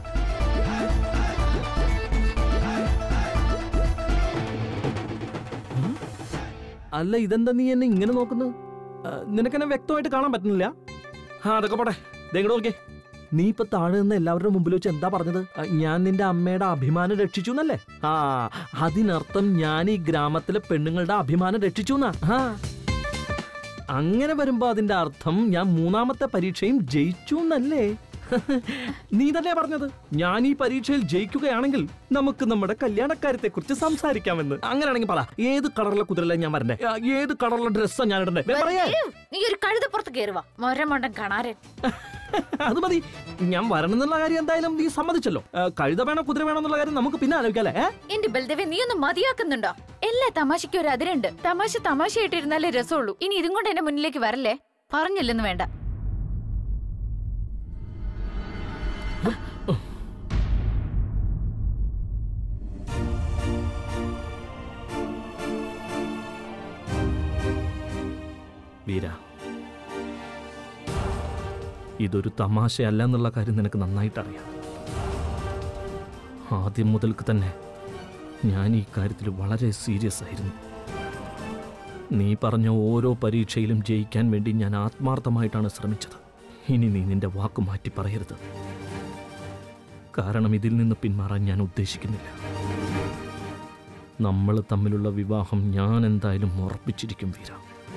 ഉം? അല്ല ഇതെന്താ നീ എന്നെ ഇങ്ങനെ നോക്കുന്നത് ആ, നിനക്കെന്നെ വ്യക്തമായിട്ട് കാണാൻ പറ്റുന്നില്ല ആ അതൊക്കെ പോട്ടെ ദേ നോക്കേ നീ ഇപ്പൊ താഴെ നിന്ന് എല്ലാവരുടെ മുമ്പിൽ വെച്ച് എന്താ പറഞ്ഞത് ആ, ഞാൻ നിന്റെ അമ്മയുടെ അഭിമാനം രക്ഷിച്ചു എന്നല്ലേ ആ അതിനർത്ഥം ഞാൻ ഈ ഗ്രാമത്തിലെ പെണ്ണുങ്ങളുടെ അഭിമാനം രക്ഷിച്ചു എന്നാ ആ അങ്ങനെ വരുമ്പോ അതിന്റെ അർത്ഥം ഞാൻ മൂന്നാമത്തെ പരീക്ഷയും ജയിച്ചു എന്നല്ലേ നീ തന്നെ പറഞ്ഞത് ഞാൻ ഈ പരീക്ഷയിൽ ജയിക്കുകയാണെങ്കിൽ നമുക്ക് നമ്മുടെ കല്യാണക്കാര്യത്തെ കുറിച്ച് സംസാരിക്കാമെന്ന് അങ്ങനെയാണെങ്കിൽ പറ ഏത് കളറിലെ കുതിരല ഞാൻ വരണ്ടേ ആ, ഏത് കളറിലെ ഡ്രസ്സാ ഞാൻ ഇടണ്ടേ വേ, പറയേ ബൽദേവ്, നീ ഒരു കഴുതപ്പുറത്ത് കയറുക മൊരമണ്ടൻ കാണാരൻ അത് മതി ഞാൻ വരണം എന്നുള്ള കാര്യം എന്തായാലും നീ സമ്മതിച്ചല്ലോ ആ, കഴുത വേണോ കുതിര വേണോ എന്നുള്ള കാര്യം നമുക്ക് പിന്നെ ആലോചിക്കാല്ലേ ഏ? എന്റെ ബൽദേവെ നീ ഒന്ന് മതിയാക്കുന്നുണ്ടോ എല്ലാ തമാശയ്ക്കും ഒരു അതിരുണ്ട് തമാശ തമാശയായിട്ടിരുന്നാലേ രസമുള്ളൂ ഇനി ഇതും കൊണ്ട് എന്റെ മുന്നിലേക്ക് വരല്ലേ പറഞ്ഞില്ലെന്ന് വേണ്ട വീര ഇതൊരു തമാശയല്ല എന്നുള്ള കാര്യം നിനക്ക് നന്നായിട്ട് അറിയാം ആദ്യം മുതൽക്ക് തന്നെ ഞാൻ ഈ കാര്യത്തിൽ വളരെ സീരിയസ് ആയിരുന്നു നീ പറഞ്ഞ ഓരോ പരീക്ഷയിലും ജയിക്കാൻ വേണ്ടി ഞാൻ ആത്മാർത്ഥമായിട്ടാണ് ശ്രമിച്ചത് ഇനി നീ നിന്റെ വാക്ക് മാറ്റി പറയരുത് കാരണം ഇതിൽ നിന്ന് പിന്മാറാൻ ഞാൻ ഉദ്ദേശിക്കുന്നില്ല നമ്മൾ തമ്മിലുള്ള വിവാഹം ഞാൻ എന്തായാലും ഉറപ്പിച്ചിരിക്കും വീര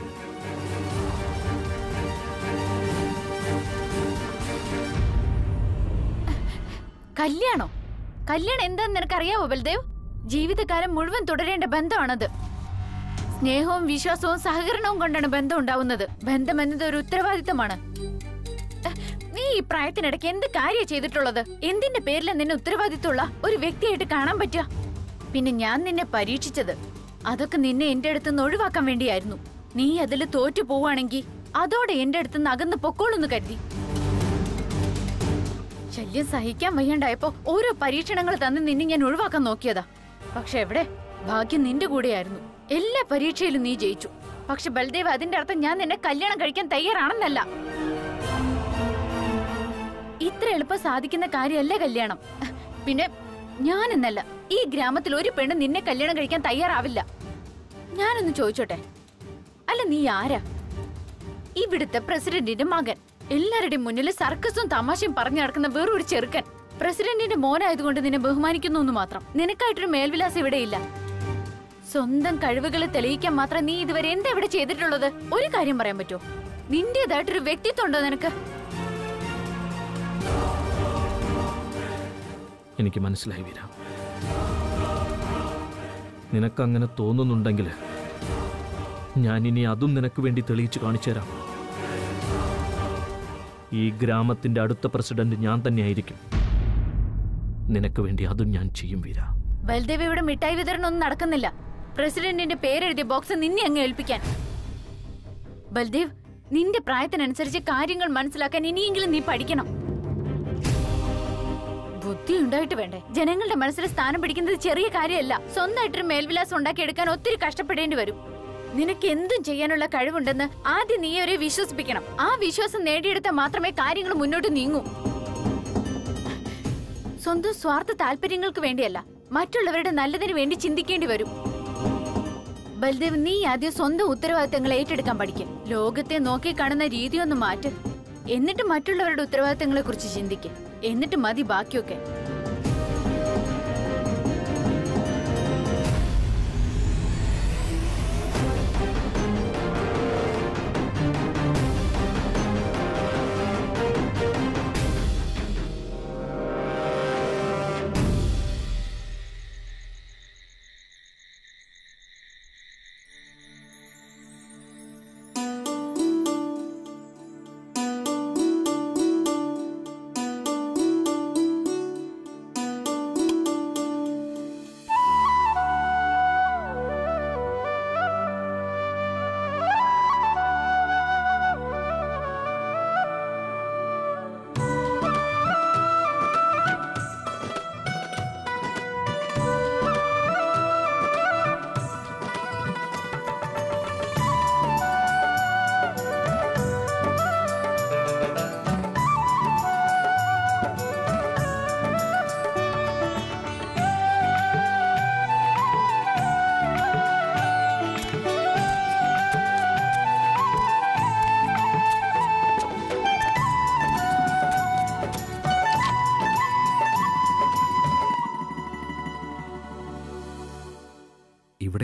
കല്യാണോ കല്യാണം എന്താന്ന് നിനക്കറിയാവോ ബൽദേവ് ജീവിതകാലം മുഴുവൻ തുടരേണ്ട ബന്ധമാണത് സ്നേഹവും വിശ്വാസവും സഹകരണവും കൊണ്ടാണ് ബന്ധം ഉണ്ടാവുന്നത് ബന്ധം എന്നത് ഒരു ഉത്തരവാദിത്തമാണ് അഹ്, നീ ഈ പ്രായത്തിനിടയ്ക്ക് എന്ത് കാര്യ ചെയ്തിട്ടുള്ളത് എന്തിന്റെ പേരില നിന്നെ ഉത്തരവാദിത്തമുള്ള ഒരു വ്യക്തിയായിട്ട് കാണാൻ പറ്റുക പിന്നെ ഞാൻ നിന്നെ പരീക്ഷിച്ചത് അതൊക്കെ നിന്നെ എന്റെ അടുത്ത് നിന്ന് ഒഴിവാക്കാൻ വേണ്ടിയായിരുന്നു നീ അതിൽ തോറ്റു പോവാണെങ്കിൽ അതോടെ എന്റെ അടുത്ത് നിന്ന് അകന്ന് പൊക്കോളൂന്ന് കരുതി ശല്യം സഹിക്കാൻ വയ്യാണ്ടായപ്പോ ഓരോ പരീക്ഷണങ്ങൾ തന്ന് നിന്നെ ഞാൻ ഒഴിവാക്കാൻ നോക്കിയതാ പക്ഷെ എവിടെ ഭാഗ്യം നിന്റെ കൂടെയായിരുന്നു എല്ലാ പരീക്ഷയിലും നീ ജയിച്ചു പക്ഷെ ബൽദേവ് അതിന്റെ അർത്ഥം ഞാൻ നിന്നെ കല്യാണം കഴിക്കാൻ തയ്യാറാണെന്നല്ല ഇത്ര എളുപ്പം സാധിക്കുന്ന കാര്യമല്ല കല്യാണം പിന്നെ ഞാനെന്നല്ല ഈ ഗ്രാമത്തിൽ ഒരു പെണ്ണ് നിന്നെ കല്യാണം കഴിക്കാൻ തയ്യാറാവില്ല ഞാനൊന്ന് ചോദിച്ചോട്ടെ അല്ല നീ ആരാ ഇവിടുത്തെ പ്രസിഡന്റിന്റെ മകൻ എല്ലാവരുടെയും മുന്നിൽ സർക്കസും തമാശയും പറഞ്ഞു നടക്കുന്ന വേറൊരു ചെറുക്കൻ പ്രസിഡന്റിന്റെ മോനായതുകൊണ്ട് നിന്നെ ബഹുമാനിക്കുന്നു എന്ന് മാത്രം നിനക്കായിട്ടൊരു മേൽവിലാസം ഇവിടെയില്ല സ്വന്തം കഴിവുകൾ തെളിയിക്കാൻ മാത്രം നീ ഇതുവരെ എന്താ ഇവിടെ ചെയ്തിട്ടുള്ളത് ഒരു കാര്യം പറയാൻ പറ്റുമോ നിന്റേതായിട്ടൊരു വ്യക്തിത്വം ഉണ്ടോ നിനക്ക് എനിക്ക് മനസ്സിലായി വീര നിനക്കങ്ങനെ തോന്നുന്നുണ്ടെങ്കിൽ ഞാൻ ഇനി അതും നിനക്ക് വേണ്ടി തെളിയിച്ചു കാണിച്ചു തരാം ഈ ഗ്രാമത്തിന്റെ അടുത്ത പ്രസിഡന്റ് ഞാൻ തന്നെയായിരിക്കും നിനക്ക് വേണ്ടി അതും ഞാൻ ചെയ്യും വീര ബൽദേവ് ഇവിടെ മിഠായി വിതരണം ഒന്നും നടക്കുന്നില്ല പ്രസിഡന്റിന്റെ പേരെഴുതിയ ബോക്സ് നിന്നെ അങ്ങ് ഏൽപ്പിക്കാൻ ബൽദേവ് നിന്റെ പ്രായത്തിനനുസരിച്ച് കാര്യങ്ങൾ മനസ്സിലാക്കാൻ ഇനിയെങ്കിലും നീ പഠിക്കണം ബുദ്ധി ഉണ്ടായിട്ട് വേണ്ടേ ജനങ്ങളുടെ മനസ്സിൽ സ്ഥാനം പിടിക്കുന്നത് ചെറിയ കാര്യമല്ല സ്വന്തമായിട്ടൊരു മേൽവിലാസം ഉണ്ടാക്കിയെടുക്കാൻ ഒത്തിരി കഷ്ടപ്പെടേണ്ടി വരും നിനക്ക് എന്തും ചെയ്യാനുള്ള കഴിവുണ്ടെന്ന് ആദ്യം നീ അവരെ വിശ്വസിപ്പിക്കണം ആ വിശ്വാസം നേടിയെടുത്താൽ മാത്രമേ കാര്യങ്ങൾ മുന്നോട്ട് നീങ്ങൂ സ്വന്തം സ്വാർത്ഥ താല്പര്യങ്ങൾക്ക് വേണ്ടിയല്ല മറ്റുള്ളവരുടെ നല്ലതിന് വേണ്ടി ചിന്തിക്കേണ്ടി വരും ബൽദേവ് നീ ആദ്യം സ്വന്തം ഉത്തരവാദിത്തങ്ങൾ ഏറ്റെടുക്കാൻ പഠിക്കും ലോകത്തെ നോക്കി കാണുന്ന രീതി ഒന്ന് മാറ്റ് എന്നിട്ട് മറ്റുള്ളവരുടെ ഉത്തരവാദിത്തങ്ങളെ കുറിച്ച് ചിന്തിക്ക് എന്നിട്ട് മതി ബാക്കിയൊക്കെ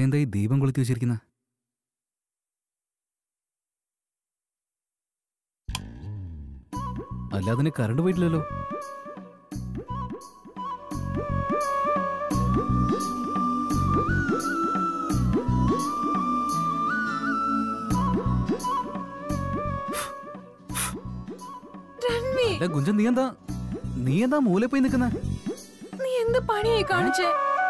അവിടെ എന്താ ഈ ദീപം കൊളുത്തി വെച്ചിരിക്കുന്ന അല്ലാതെ കറണ്ട് പോയിട്ടില്ലല്ലോ രൺവി അല്ല ഗുഞ്ചൻ നീ എന്താ നീ എന്താ മൂല പോയി നിൽക്കുന്ന നീ എന്ത് പണിയായി കാണിച്ചേ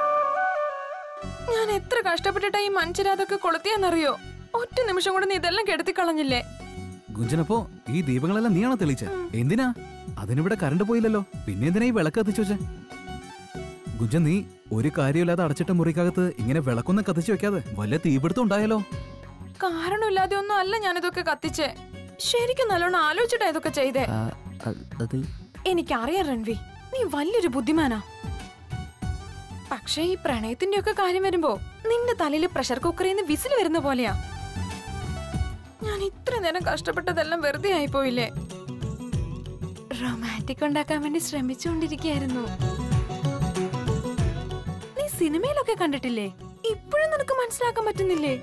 ഞാൻ എത്ര കഷ്ടപ്പെട്ടിട്ടാ ഈ മനുഷ്യരെ അതൊക്കെ കൊളുത്തിയെന്നറിയോ ഒറ്റ നിമിഷം കൊണ്ട് നീ ഇതെല്ലാം കെടുത്തി കളഞ്ഞില്ലേ ഗുഞ്ചനപ്പോ ഈ ദീപങ്ങളെല്ലാം നീയാണോ തെളിയിച്ച എന്തിനാ അതിനിവിടെ കറണ്ട് പോയില്ലല്ലോ പിന്നെ എന്തിനാ ഈ വിളക്ക് കത്തിച്ചു വെച്ചേ ഗുഞ്ചൻ നീ ഒരു കാര്യമില്ലാതെ അടച്ചിട്ട മുറിക്കകത്ത് ഇങ്ങനെ വിളക്കൊന്നും കത്തിച്ചു വെക്കാതെ വല്ല തീപിടുത്തം ഉണ്ടായാലോ കാരണമില്ലാതെ ഒന്നും അല്ല ഞാനിതൊക്കെ കത്തിച്ചേ ശരിക്കും നല്ലോണം ആലോചിച്ചിട്ടാ ഇതൊക്കെ ചെയ്തേ അത് എനിക്കറിയാം രൺവി നീ വലിയൊരു ബുദ്ധിമാനാ പക്ഷേ ഈ പ്രണയത്തിന്റെ ഒക്കെ കാര്യം വരുമ്പോ നിന്റെ തലയിൽ പ്രഷർ കുക്കറിൽ നിന്ന് വിസിൽ വരുന്ന പോലെയാ ഞാൻ ഇത്ര നേരം കഷ്ടപ്പെട്ടതെല്ലാം വെറുതെ ആയിപ്പോയില്ലേ റൊമാൻറ്റിക് ഉണ്ടാക്കാൻ വേണ്ടി ശ്രമിച്ചുകൊണ്ടിരിക്കുകയായിരുന്നു നീ സിനിമയിലൊക്കെ കണ്ടിട്ടില്ലേ ഇപ്പോഴും നിനക്ക് മനസ്സിലാക്കാൻ പറ്റുന്നില്ലേ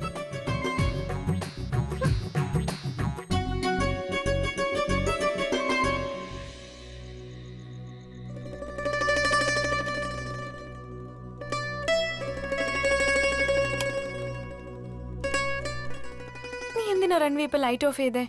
നീ എന്തിനാ റൺവേ ഇപ്പൊ ലൈറ്റ് ഓഫ് ചെയ്തേ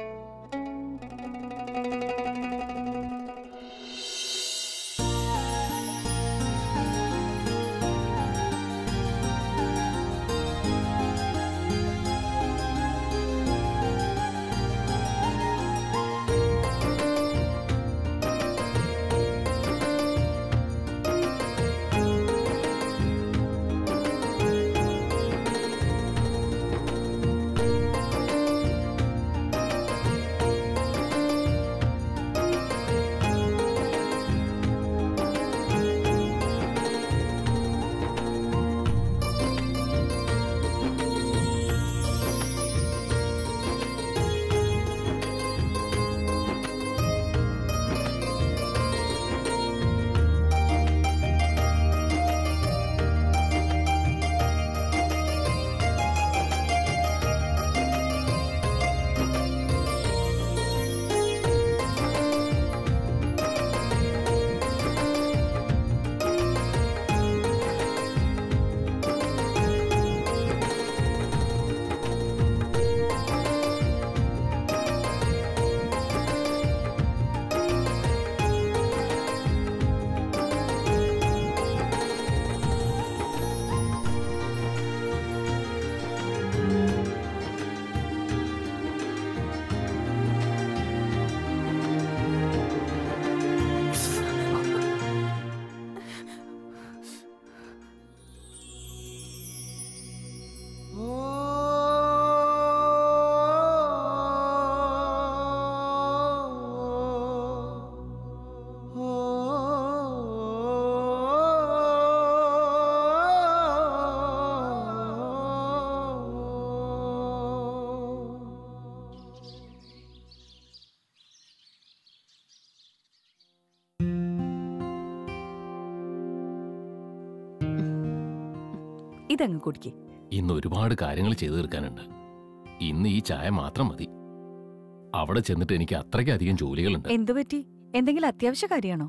ഇതങ്ങ് കുടിക്കേ ഇന്ന് ഒരുപാട് കാര്യങ്ങൾ ചെയ്തു തീർക്കാനുണ്ട് ഇന്ന് ഈ ചായ മാത്രം മതി അവിടെ ചെന്നിട്ട് എനിക്ക് അത്രയ്ക്കധികം ജോലികളുണ്ട് എന്തു പറ്റി എന്തെങ്കിലും അത്യാവശ്യ കാര്യമാണോ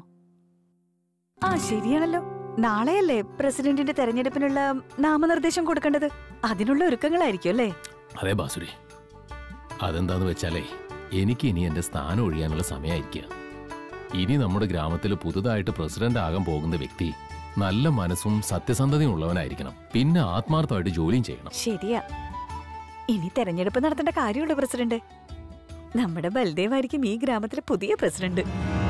ആ ശരിയാണല്ലോ നാളെയല്ലേ പ്രസിഡന്റിന്റെ തെരഞ്ഞെടുപ്പിനുള്ള നാമനിർദ്ദേശം കൊടുക്കേണ്ടത് അതിനുള്ള ഒരുക്കങ്ങളായിരിക്കും അല്ലേ അതെ ബാസുരി അതെന്താന്ന് വെച്ചാലേ എനിക്ക് ഇനി എന്റെ സ്ഥാനം ഒഴിയാനുള്ള സമയമായിരിക്കുക ഇനി നമ്മുടെ ഗ്രാമത്തിൽ പുതുതായിട്ട് പ്രസിഡന്റ് ആകാൻ പോകുന്ന വ്യക്തി നല്ല മനസ്സും സത്യസന്ധതയും ഉള്ളവനായിരിക്കണം പിന്നെ ആത്മാർത്ഥമായിട്ട് ജോലിയും ചെയ്യണം ശരിയാ ഇനി തെരഞ്ഞെടുപ്പ് നടത്തേണ്ട കാര്യമുള്ളൂ പ്രസിഡന്റ് നമ്മുടെ ബൽദേവായിരിക്കും ഈ ഗ്രാമത്തിലെ പുതിയ പ്രസിഡന്റ്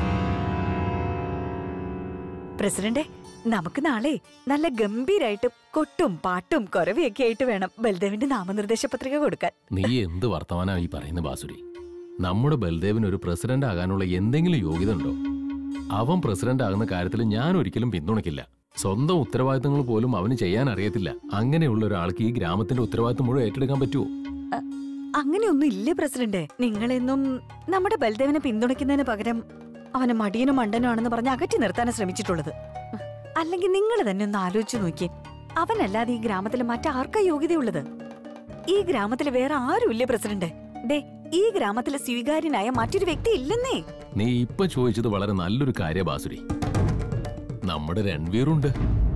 പ്രസിഡന്റ് നമുക്ക് നാളെ നല്ല ഗംഭീരായിട്ട് കൊട്ടും പാട്ടും കൊരവയൊക്കെ ആയിട്ട് വേണം ബൽദേവിന്റെ നാമനിർദ്ദേശ പത്രിക കൊടുക്കാൻ നീ എന്ത് വർത്തമാനാ ഈ പറയുന്ന ബാസുരി നമ്മുടെ ബൽദേവിന് ഒരു പ്രസിഡന്റ് ആകാനുള്ള എന്തെങ്കിലും യോഗ്യത ഉണ്ടോ അവൻ പ്രസിഡന്റ് ആകുന്ന കാര്യത്തിൽ ഞാൻ ഒരിക്കലും പിന്തുണയ്ക്കില്ല സ്വന്തം ഉത്തരവാദിത്തങ്ങൾ പോലും അവന് ചെയ്യാൻ അറിയത്തില്ല അങ്ങനെയുള്ള ഒരാൾക്ക് ഈ ഗ്രാമത്തിന്റെ ഉത്തരവാദിത്തം മുഴുവൻ ഏറ്റെടുക്കാൻ പറ്റുമോ അങ്ങനെയൊന്നും ഇല്ലേ പ്രസിഡന്റ് നിങ്ങളെന്നും നമ്മുടെ ബൽദേവിനെ പിന്തുണയ്ക്കുന്നതിന് പകരം അവനെ മടിയനും മണ്ടനും ആണെന്ന് പറഞ്ഞ് അകറ്റി നിർത്താനാണ് ശ്രമിച്ചിട്ടുള്ളത് അല്ലെങ്കിൽ നിങ്ങൾ തന്നെ ഒന്ന് ആലോചിച്ചു നോക്കിയേ അവനല്ലാതെ ഈ ഗ്രാമത്തിൽ മറ്റാർക്കാ യോഗ്യതയുള്ളത് ഈ ഗ്രാമത്തിൽ വേറെ ആരുമില്ലേ പ്രസിഡന്റ് ദേ ഈ ഗ്രാമത്തിലെ സ്വീകാര്യനായ മറ്റൊരു വ്യക്തി ഇല്ലെന്നേ നീ ഇപ്പൊ ചോദിച്ചത് വളരെ നല്ലൊരു കാര്യ ബാസുരി നമ്മുടെ രൺവീറുണ്ട്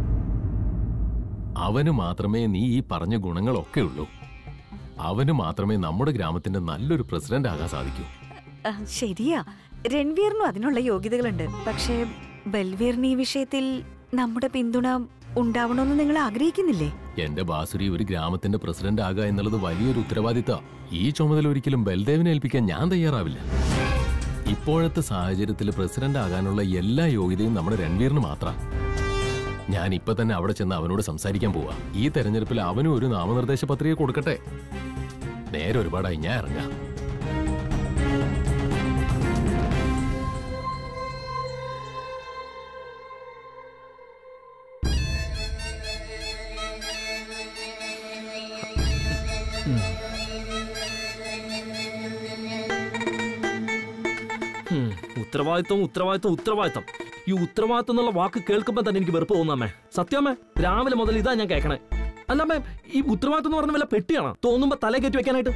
അവന് മാത്രമേ നീ ഈ പറഞ്ഞ ഗുണങ്ങളൊക്കെ ഉള്ളൂ അവന് മാത്രമേ നമ്മുടെ ഗ്രാമത്തിന്റെ നല്ലൊരു പ്രസിഡന്റ് ആകാൻ സാധിക്കൂ ആ, ശരിയാ രൺവീറിനും അതിനുള്ള യോഗ്യതകളുണ്ട് പക്ഷേ ബൽവീറിന് ഈ വിഷയത്തിൽ നമ്മുടെ പിന്തുണ ഉണ്ടാവണമെന്ന് നിങ്ങൾ ആഗ്രഹിക്കുന്നില്ലേ എന്റെ ബാസുരി ഒരു ഗ്രാമത്തിന്റെ പ്രസിഡന്റ് ആകുക എന്നുള്ളത് വലിയൊരു ഉത്തരവാദിത്ത ഈ ചുമതല ഒരിക്കലും ബൽദേവിനെ ഏൽപ്പിക്കാൻ ഞാൻ തയ്യാറാവില്ല ഇപ്പോഴത്തെ സാഹചര്യത്തിൽ പ്രസിഡന്റ് ആകാനുള്ള എല്ലാ യോഗ്യതയും നമ്മുടെ രൺവീറിന് മാത്രം ഞാൻ ഇപ്പൊ തന്നെ അവിടെ ചെന്ന് അവനോട് സംസാരിക്കാൻ പോവാ ഈ തെരഞ്ഞെടുപ്പിൽ അവനും ഒരു നാമനിർദ്ദേശ പത്രിക കൊടുക്കട്ടെ നേരെ ഒരുപാടായി ഞാൻ ഇറങ്ങാം ഉം, ഉത്തരവാദിത്വം ഉത്തരവാദിത്വം ഉത്തരവാദിത്വം ഈ ഉത്തരവാദിത്വം എന്നുള്ള വാക്ക് കേൾക്കുമ്പോൾ തന്നെ എനിക്ക് വെറുപ്പ് തോന്നാമേ സത്യമേ രാവിലെ മുതൽ ഇതാ ഞാൻ കേൾക്കണേ അല്ലാമേ ഈ ഉത്തരവാദിത്വം എന്ന് പറഞ്ഞ വല്ല പെട്ടിയാണോ തോന്നുമ്പോ തല കയറ്റി വെക്കാനായിട്ട്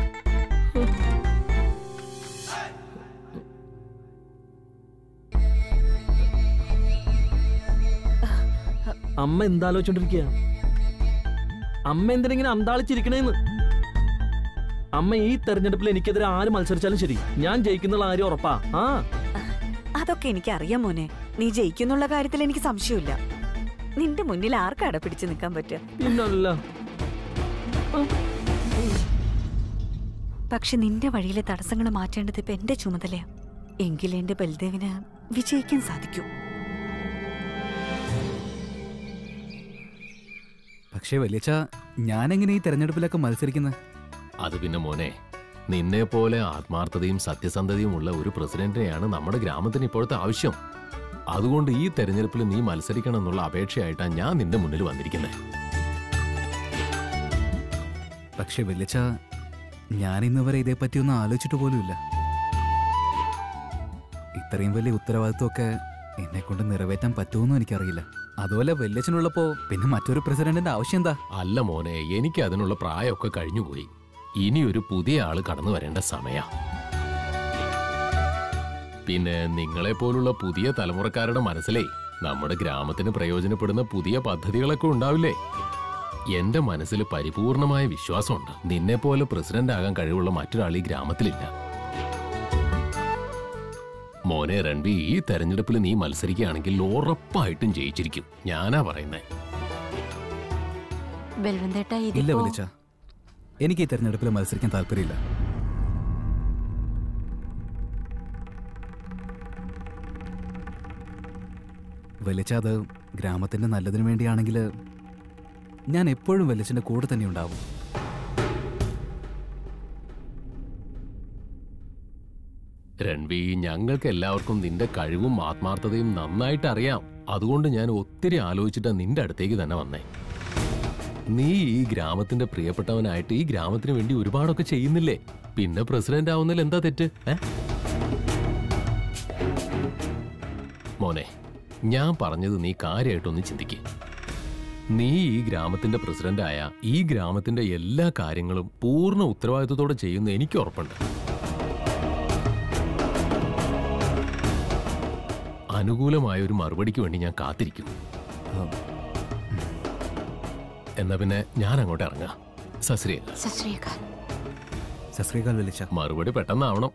അമ്മ എന്താലോചിച്ചോണ്ടിരിക്കുക അമ്മ എന്തിനെങ്ങനെ അന്താളിച്ചിരിക്കണേന്ന് അമ്മ ഈ തെരഞ്ഞെടുപ്പിൽ എനിക്കെതിരെ ആര് മത്സരിച്ചാലും ശരി ഞാൻ ജയിക്കുന്നുള്ള ആരും ഉറപ്പാ ആ അതൊക്കെ എനിക്ക് അറിയാം മോനെ നീ ജയിക്കുന്നുള്ള കാര്യത്തിൽ എനിക്ക് സംശയമില്ല നിന്റെ മുന്നിൽ ആർക്കാട പിടിച്ചു നിൽക്കാൻ പറ്റുക പിന്നല്ല പക്ഷെ നിന്റെ വഴിയിലെ തടസ്സങ്ങൾ മാറ്റേണ്ടത് ഇപ്പൊ എന്റെ ചുമതലയാ എങ്കിലേ എന്റെ ബൽദേവിന് വിജയിക്കാൻ സാധിക്കൂ പക്ഷേ വലിയച്ച ഞാനെങ്ങനെ ഈ തെരഞ്ഞെടുപ്പിലൊക്കെ മത്സരിക്കുന്നത് അത് പിന്നെ മോനെ നിന്നെ പോലെ ആത്മാർത്ഥതയും സത്യസന്ധതയും ഉള്ള ഒരു പ്രസിഡന്റിനെയാണ് നമ്മുടെ ഗ്രാമത്തിന് ഇപ്പോഴത്തെ ആവശ്യം അതുകൊണ്ട് ഈ തെരഞ്ഞെടുപ്പിൽ നീ മത്സരിക്കണം എന്നുള്ള അപേക്ഷയായിട്ടാണ് ഞാൻ നിന്റെ മുന്നിൽ വന്നിരിക്കുന്നത് പക്ഷേ വലിയച്ച ഞാൻ ഇന്ന് വരെ ഇതേപ്പറ്റിയൊന്നും ആലോചിച്ചിട്ട് പോലുമില്ല ഇത്രയും വലിയ ഉത്തരവാദിത്വമൊക്കെ എന്നെ കൊണ്ട് നിറവേറ്റാൻ പറ്റുമെന്നും എനിക്കറിയില്ല അതുപോലെ വല്യച്ഛനുള്ളപ്പോ പിന്നെ മറ്റൊരു പ്രസിഡന്റിന്റെ ആവശ്യം എന്താ അല്ല മോനെ എനിക്ക് അതിനുള്ള പ്രായമൊക്കെ കഴിഞ്ഞുപോയി ഇനി ഒരു പുതിയ ആള് കടന്നു വരേണ്ട സമയ പിന്നെ നിങ്ങളെ പോലുള്ള പുതിയ തലമുറക്കാരുടെ മനസ്സിലേ നമ്മുടെ ഗ്രാമത്തിന് പ്രയോജനപ്പെടുന്ന പുതിയ പദ്ധതികളൊക്കെ ഉണ്ടാവില്ലേ എന്റെ മനസ്സിൽ പരിപൂർണമായ വിശ്വാസമുണ്ട് നിന്നെ പോലെ പ്രസിഡന്റ് ആകാൻ കഴിവുള്ള മറ്റൊരാൾ ഈ ഗ്രാമത്തിലില്ല മോനെ രൺബി ഈ തെരഞ്ഞെടുപ്പിൽ നീ മത്സരിക്കുകയാണെങ്കിൽ ഉറപ്പായിട്ടും ജയിച്ചിരിക്കും ഞാനാ പറയുന്നേ ബൽവന്തേട്ട ഇല്ല ഇതിപ്പോ വലിച്ച എനിക്ക് ഈ തെരഞ്ഞെടുപ്പിൽ മത്സരിക്കാൻ താല്പര്യമില്ല വലിച്ച അത് ഗ്രാമത്തിന്റെ നല്ലതിനു വേണ്ടിയാണെങ്കിൽ ഞാൻ എപ്പോഴും വലിച്ചന്റെ കൂടെ തന്നെ ഉണ്ടാവും രൺവി ഞങ്ങൾക്ക് എല്ലാവർക്കും നിന്റെ കഴിവും ആത്മാർത്ഥതയും നന്നായിട്ട് അറിയാം അതുകൊണ്ട് ഞാൻ ഒത്തിരി ആലോചിച്ചിട്ടാ നിന്റെ അടുത്തേക്ക് തന്നെ വന്നേ നീ ഈ ഗ്രാമത്തിന്റെ പ്രിയപ്പെട്ടവനായിട്ട് ഈ ഗ്രാമത്തിന് വേണ്ടി ഒരുപാടൊക്കെ ചെയ്യുന്നില്ലേ പിന്നെ പ്രസിഡന്റ് ആവുന്നതിൽ എന്താ തെറ്റ് ഏ? മോനെ ഞാൻ പറഞ്ഞത് നീ കാര്യമായിട്ടൊന്ന് ചിന്തിക്ക് നീ ഈ ഗ്രാമത്തിന്റെ പ്രസിഡന്റായ ഈ ഗ്രാമത്തിന്റെ എല്ലാ കാര്യങ്ങളും പൂർണ്ണ ഉത്തരവാദിത്വത്തോടെ ചെയ്യുന്ന എനിക്ക് ഉറപ്പുണ്ട് അനുകൂലമായ ഒരു മറുപടിക്ക് വേണ്ടി ഞാൻ കാത്തിരിക്കും എന്നാ പിന്നെ ഞാൻ അങ്ങോട്ട് ഇറങ്ങാം സശ്രീയല്ല സശ്രീകാൽ സശ്രീകാൽ വലിച്ച മറുപടി പെട്ടെന്നാവണം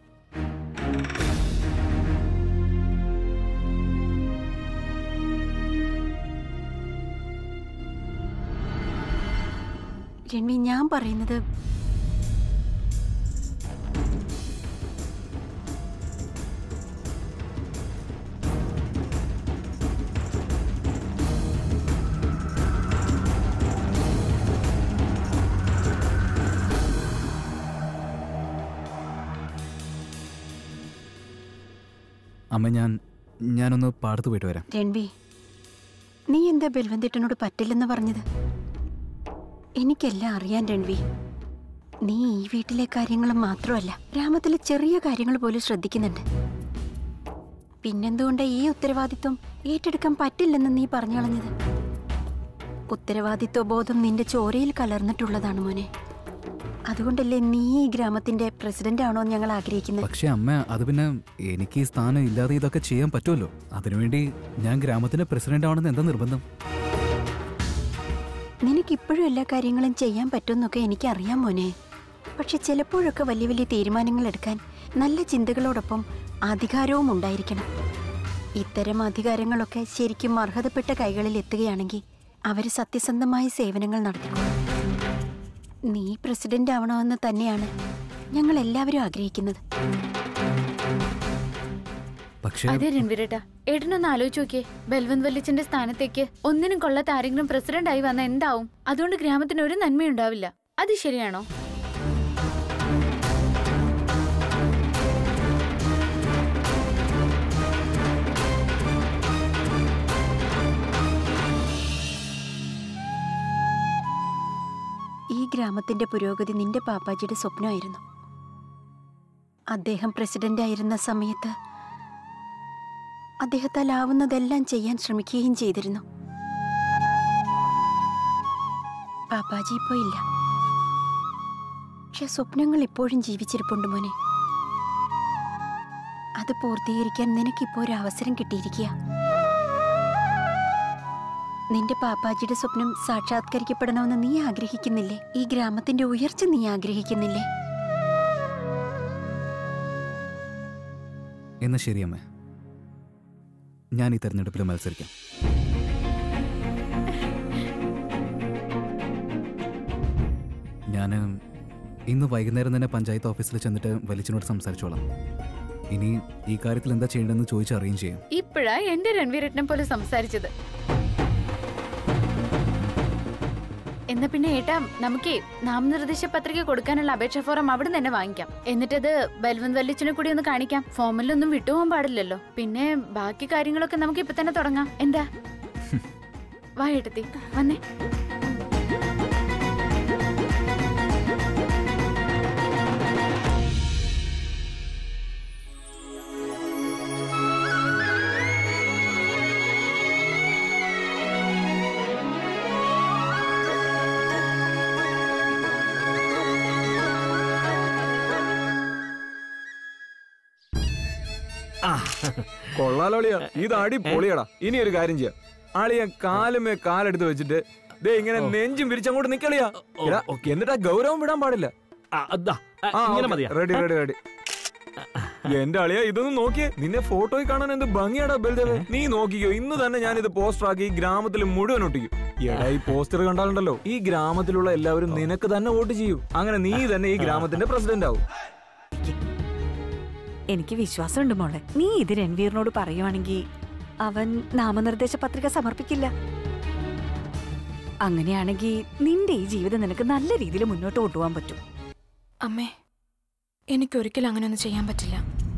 രൺവി ഞാൻ പറയുന്നത് അമ്മ ഞാൻ ഞാനൊന്ന് പാടത്ത് പോയിട്ട് വരാം രൺവി നീ എന്താ ബൽവന്തേട്ടനോട് പറ്റില്ലെന്ന് പറഞ്ഞത് എനിക്കെല്ലാം അറിയാൻ രൺവി നീ ഈ വീട്ടിലെ കാര്യങ്ങൾ മാത്രമല്ല ഗ്രാമത്തിലെ ചെറിയ കാര്യങ്ങൾ പോലും ശ്രദ്ധിക്കുന്നുണ്ട് പിന്നെന്തുകൊണ്ട് ഈ ഉത്തരവാദിത്വം ഏറ്റെടുക്കാൻ പറ്റില്ലെന്ന് നീ പറഞ്ഞു കളഞ്ഞത് ഉത്തരവാദിത്വ ബോധം നിന്റെ ചോരയിൽ കലർന്നിട്ടുള്ളതാണ് മോനെ അതുകൊണ്ടല്ലേ നീ ഈ ഗ്രാമത്തിന്റെ പ്രസിഡന്റ് ആണോ എന്ന് ഞങ്ങൾ ആഗ്രഹിക്കുന്നത് പക്ഷെ അമ്മ അത് പിന്നെ എനിക്ക് ഈ സ്ഥാനം ഇല്ലാതെ ഇതൊക്കെ ചെയ്യാൻ പറ്റുമല്ലോ അതിനുവേണ്ടി ഞാൻ ഗ്രാമത്തിന്റെ പ്രസിഡന്റ് ആവണമെന്ന് എന്താ നിർബന്ധം നിനക്ക് ഇപ്പോഴും എല്ലാ കാര്യങ്ങളും ചെയ്യാൻ പറ്റുമെന്നൊക്കെ എനിക്കറിയാം മോനെ പക്ഷെ ചിലപ്പോഴൊക്കെ വലിയ വലിയ തീരുമാനങ്ങൾ എടുക്കാൻ നല്ല ചിന്തകളോടൊപ്പം അധികാരവും ഉണ്ടായിരിക്കണം ഇത്തരം അധികാരങ്ങളൊക്കെ ശരിക്കും അർഹതപ്പെട്ട കൈകളിൽ എത്തുകയാണെങ്കിൽ അവർ സത്യസന്ധമായ സേവനങ്ങൾ നടത്തിക്കോളും നീ പ്രസിഡന്റ് ആവണമെന്ന് തന്നെയാണ് ഞങ്ങൾ എല്ലാവരും ആഗ്രഹിക്കുന്നത് പക്ഷേ അതെ രൺവീരേട്ടാ ഏട്ടനൊന്ന് ആലോചിച്ച് നോക്കിയേ ബൽവന്ത് വല്ലിച്ചന്റെ സ്ഥാനത്തേക്ക് ഒന്നിനും കൊള്ളാത്ത ആരെങ്കിലും പ്രസിഡന്റ് ആയി വന്ന എന്താവും അതുകൊണ്ട് ഗ്രാമത്തിന് ഒരു നന്മയുണ്ടാവില്ല അത് ശരിയാണോ ഈ ഗ്രാമത്തിന്റെ പുരോഗതി നിന്റെ പാപ്പാജിയുടെ സ്വപ്നമായിരുന്നു അദ്ദേഹം പ്രസിഡന്റ് ആയിരുന്ന സമയത്ത് അദ്ദേഹത്താൽ ആവുന്നതെല്ലാം ചെയ്യാൻ ശ്രമിക്കുകയും ചെയ്തിരുന്നു പാപ്പാജി ഇപ്പോ ഇല്ല പക്ഷെ സ്വപ്നങ്ങൾ ഇപ്പോഴും ജീവിച്ചിരിപ്പുണ്ട് മോനെ അത് പൂർത്തീകരിക്കാൻ നിനക്കിപ്പോ ഒരു അവസരം കിട്ടിയിരിക്കുക നിന്റെ പാപ്പാജിയുടെ സ്വപ്നം സാക്ഷാത്കരിക്കപ്പെടണമെന്ന് നീ ആഗ്രഹിക്കുന്നില്ലേ ഈ ഗ്രാമത്തിന്റെ ഉയർച്ച നീ ആഗ്രഹിക്കുന്നില്ലേ എന്നാ ശരി അമ്മ ഞാൻ ഈ തെരഞ്ഞെടുപ്പിൽ മത്സരിക്കാം ഞാൻ ഇന്ന് വൈകുന്നേരം തന്നെ പഞ്ചായത്ത് ഓഫീസിൽ ചെന്നിട്ട് വലിച്ചനോട് സംസാരിച്ചോളാം ഇനി ഈ കാര്യത്തിൽ എന്താ ചെയ്യേണ്ടതെന്ന് ചോദിച്ചറിയുകയും ചെയ്യും ഇപ്പോഴാ എന്റെ രൺവീരേട്ടനെ പോലെ സംസാരിച്ചത് എന്നാ പിന്നെ ഏട്ടാ നമുക്കേ നാമനിർദ്ദേശ പത്രിക കൊടുക്കാനുള്ള അപേക്ഷ ഫോറം അവിടെ തന്നെ വാങ്ങിക്കാം എന്നിട്ടത് ബൽവന്ത് വല്ലിച്ചനെ കൂടി ഒന്ന് കാണിക്കാം ഫോമിലൊന്നും വിട്ടുപോകാൻ പാടില്ലല്ലോ പിന്നെ ബാക്കി കാര്യങ്ങളൊക്കെ നമുക്ക് ഇപ്പൊ തന്നെ തുടങ്ങാം എന്താ വാ ഏട്ടത്തി വന്നേ കൊള്ളാലോ അളിയ ഇത് അടിപൊളിയടാ ഇനി ഒരു കാര്യം ചെയ്യാം അളിയ കാലുമേ കാലെടുത്ത് വെച്ചിട്ട് ദേ ഇങ്ങനെ നെഞ്ചും വിരിച്ചങ്ങോട്ട് നിക്കളിയാ എടാ, എന്നിട്ട് ആ ഗൗരവം വിടാൻ പാടില്ല ആ, അതാ, ആ, ഇങ്ങനെ മതിയാ റെഡി റെഡി റെഡി എന്റെ അളിയ ഇതൊന്നും നോക്കിയേ നിന്നെ ഫോട്ടോയിൽ കാണാൻ എന്ത് ഭംഗിയാടാ ബൽദേവ് നീ നോക്കിക്കോ ഇന്ന് തന്നെ ഞാൻ ഇത് പോസ്റ്റർ ആക്കി ഈ ഗ്രാമത്തിൽ മുഴുവൻ ഒട്ടിക്കും എടാ ഈ പോസ്റ്റർ കണ്ടാലുണ്ടല്ലോ ഈ ഗ്രാമത്തിലുള്ള എല്ലാവരും നിനക്ക് തന്നെ വോട്ട് ചെയ്യും അങ്ങനെ നീ തന്നെ ഈ ഗ്രാമത്തിന്റെ പ്രസിഡന്റ് ആവും എനിക്ക് വിശ്വാസമുണ്ട് മോളെ നീ ഇത് രൺവീറിനോട് പറയുവാണെങ്കിൽ അവൻ നാമനിർദ്ദേശ പത്രിക സമർപ്പിക്കില്ല അങ്ങനെയാണെങ്കിൽ നിന്റെ ഈ ജീവിതം നിനക്ക് നല്ല രീതിയിൽ മുന്നോട്ട് കൊണ്ടുപോകാൻ പറ്റും അമ്മേ എനിക്കൊരിക്കലും അങ്ങനെയൊന്നും ചെയ്യാൻ പറ്റില്ല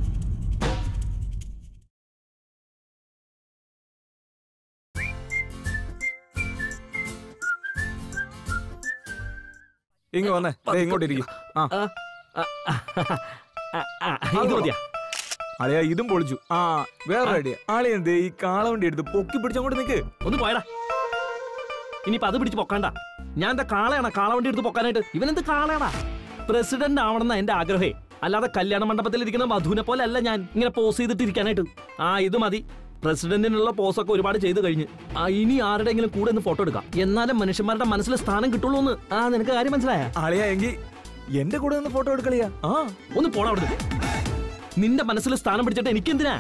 ഇങ്ങ് വന്നേ ദേ ഇങ്ങോട്ട് ഇരിക്കും ആ ആ, ആ, ആ, ആ, ഇത് മതിയാ അളിയാ ഇതും പൊളിച്ചു ആ വേറെ ഐഡിയ ആളിയ എന്തേ ഈ കാളവണ്ടി എടുത്ത് പൊക്കി പിടിച്ചങ്ങോട്ട് നിക്ക് ഒന്ന് പോയടാ ഇനിയിപ്പോ അത് പിടിച്ച് പൊക്കണ്ട ഞാൻ എന്താ കാളയാണോ കാളവണ്ടി എടുത്ത് പൊക്കാനായിട്ട് ഇവനെന്ത് കാളയാടാ പ്രസിഡന്റ് ആവണമെന്ന എന്റെ ആഗ്രഹേ അല്ലാതെ കല്യാണ മണ്ഡപത്തിൽ ഇരിക്കുന്ന മധുവിനെ പോലെ അല്ല ഞാൻ ഇങ്ങനെ പോസ് ചെയ്തിട്ട് ഇരിക്കാനായിട്ട് ആ ഇത് മതി പ്രസിഡന്റിനുള്ള പോസൊക്കെ ഒരുപാട് ചെയ്തു കഴിഞ്ഞ് ആ ഇനി ആരുടെയെങ്കിലും കൂടെ ഒന്ന് ഫോട്ടോ എടുക്കാം എന്നാലും മനുഷ്യന്മാരുടെ മനസ്സിൽ സ്ഥാനം കിട്ടുള്ളൂ എന്ന് ആ നിനക്ക് കാര്യം മനസ്സിലായ ആളിയാ എങ്കി എന്റെ കൂടെ ഒന്ന് ഫോട്ടോ എടുക്കളിയാ ആ ഒന്ന് പോടാ അവിടുന്ന് നിന്റെ മനസ്സിൽ സ്ഥാനം പിടിച്ചിട്ട് എനിക്കെന്തിനാ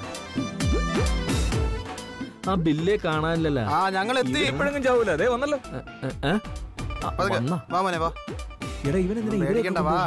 ആ ബില്ലേ കാണാനില്ലല്ലോ ആ ഞങ്ങൾ എത്തി ഇപ്പോഴെങ്കിലും ചാവൂല അതെ വന്നല്ലോ ഏ, ഏ? ആ, പതുക്കെ. വന്നാ? വാ മോനെ വാ എടാ ഇവനെന്തിനാ ഇവിടെ പേടിക്കണ്ട വാ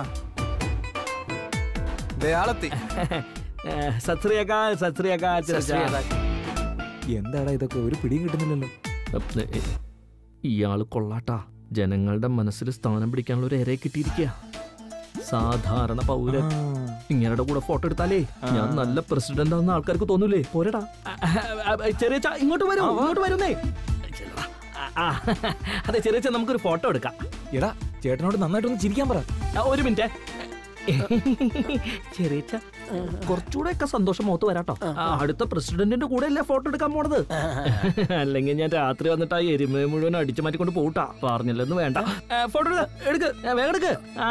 ദേ ആളെത്തി ഏ, സത് ശ്രീ അകാൽ, സത് ശ്രീ അകാൽ, സത് ശ്രീ ചാച്ചാ. അകാൽ. എന്താടാ ഇതൊക്കെ ഒരു പിടിയും കിട്ടുന്നില്ലല്ലോ ഏ, ഏ, ഇയാള് കൊള്ളാട്ടാ ജനങ്ങളുടെ മനസ്സിൽ സ്ഥാനം പിടിക്കാനുള്ള ഒരു ഇരയെ കിട്ടിയിരിക്കുക സാധാരണ പൗരൻ ഇങ്ങനെയുടെ കൂടെ ഫോട്ടോ എടുത്താലേ ഞാൻ നല്ല പ്രസിഡന്റ് ആണെന്ന് ആൾക്കാർക്ക് തോന്നൂലേ പോരടാ ആ, ആ, ആ, ചെറിയ ചാ, ഇങ്ങോട്ട് വരൂ ഇങ്ങോട്ട് വരുന്നേ ചെല്ലടാ. ആ, ആ, അതെ ചെറിയ ചാ, നമുക്കൊരു ഫോട്ടോ എടുക്കാം എടാ ചേട്ടനോട് നന്നായിട്ടൊന്ന് ചിരിക്കാൻ പറ ആ, ഒരു മിനിറ്റ് ചെറിയ കുറച്ചുകൂടെ ഒക്കെ സന്തോഷം മുഖത്ത് വരാട്ടോ ആ, അടുത്ത പ്രസിഡന്റിന്റെ കൂടെ അല്ലേ ഫോട്ടോ എടുക്കാൻ പോണത് അല്ലെങ്കിൽ ഞാൻ രാത്രി വന്നിട്ട് ആ എരുമ മുഴുവൻ അടിച്ചു മാറ്റിക്കൊണ്ട് പോട്ടാ പറഞ്ഞില്ലെന്ന് വേണ്ട ഏ, ഫോട്ടോ എടുക്ക എടുക്ക് ഏ, വേഗം എടുക്ക് ആ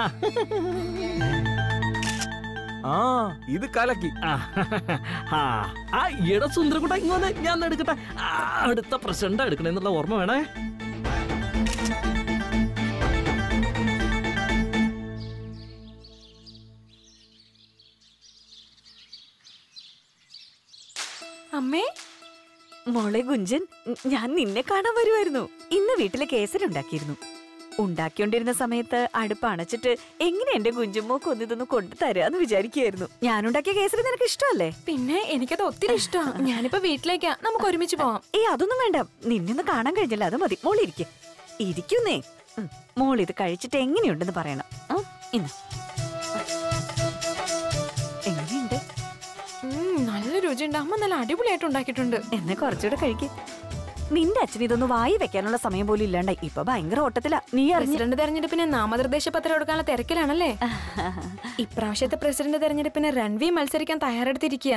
ആ ഇത് കലക്കി ആ, ആ, ആ ഇട സുന്ദരക്കുട്ട ഇങ്ങനെ ഞാൻ ഒന്ന് എടുക്കട്ടെ ആ, അടുത്ത പ്രസിഡന്റ് എടുക്കണെന്നുള്ള ഓർമ്മ വേണേ അമ്മേ മോളെ ഗുഞ്ചൻ ഉം, ഞാൻ നിന്നെ കാണാൻ വരുമായിരുന്നു ഇന്ന് വീട്ടിലെ കേസരി ഉണ്ടാക്കിയിരുന്നു ഉണ്ടാക്കിക്കൊണ്ടിരുന്ന സമയത്ത് അടുപ്പ് അണച്ചിട്ട് എങ്ങനെ എന്റെ കുഞ്ചുമോക്ക് ഒന്ന് ഇതൊന്ന് കൊണ്ടു തരാന്ന് വിചാരിക്കുകയായിരുന്നു ഞാനുണ്ടാക്കിയ കേസരി നിനക്ക് ഇഷ്ടമല്ലേ പിന്നെ എനിക്കത് ഒത്തിരി ഇഷ്ടമാണ് ഞാനിപ്പോ വീട്ടിലേക്കാ നമുക്ക് ഒരുമിച്ച് പോവാം ഏ അതൊന്നും വേണ്ട നിന്നൊന്ന് കാണാൻ കഴിഞ്ഞില്ല അത് മതി മോൾ ഇരിക്കെ ഇരിക്കുന്നേ ഉം, മോൾ ഇത് കഴിച്ചിട്ട് എങ്ങനെയുണ്ടെന്ന് പറയണം ഉം, ഇന്ന് എങ്ങനെയുണ്ട് ഉം, നല്ല രുചിയുണ്ട് അമ്മ നല്ല അടിപൊളിയായിട്ട് ഉണ്ടാക്കിയിട്ടുണ്ട് എന്നെ കുറച്ചുകൂടെ കഴിക്ക് നിന്റെ അച്ഛൻ ഇതൊന്ന് വായി വെക്കാനുള്ള സമയം പോലും ഇല്ലാണ്ടായി ഇപ്പൊ ഭയങ്കര ഓട്ടത്തിലാ നീ അറിഞ്ഞ പ്രസിഡന്റ് തെരഞ്ഞെടുപ്പിന് നാമനിർദ്ദേശ പത്രം എടുക്കാനുള്ള തിരക്കിലാണല്ലേ ഇപ്രാവശ്യത്തെ പ്രസിഡന്റ് തെരഞ്ഞെടുപ്പിന് രൺവി മത്സരിക്കാൻ തയ്യാറെടുത്തിരിക്കുക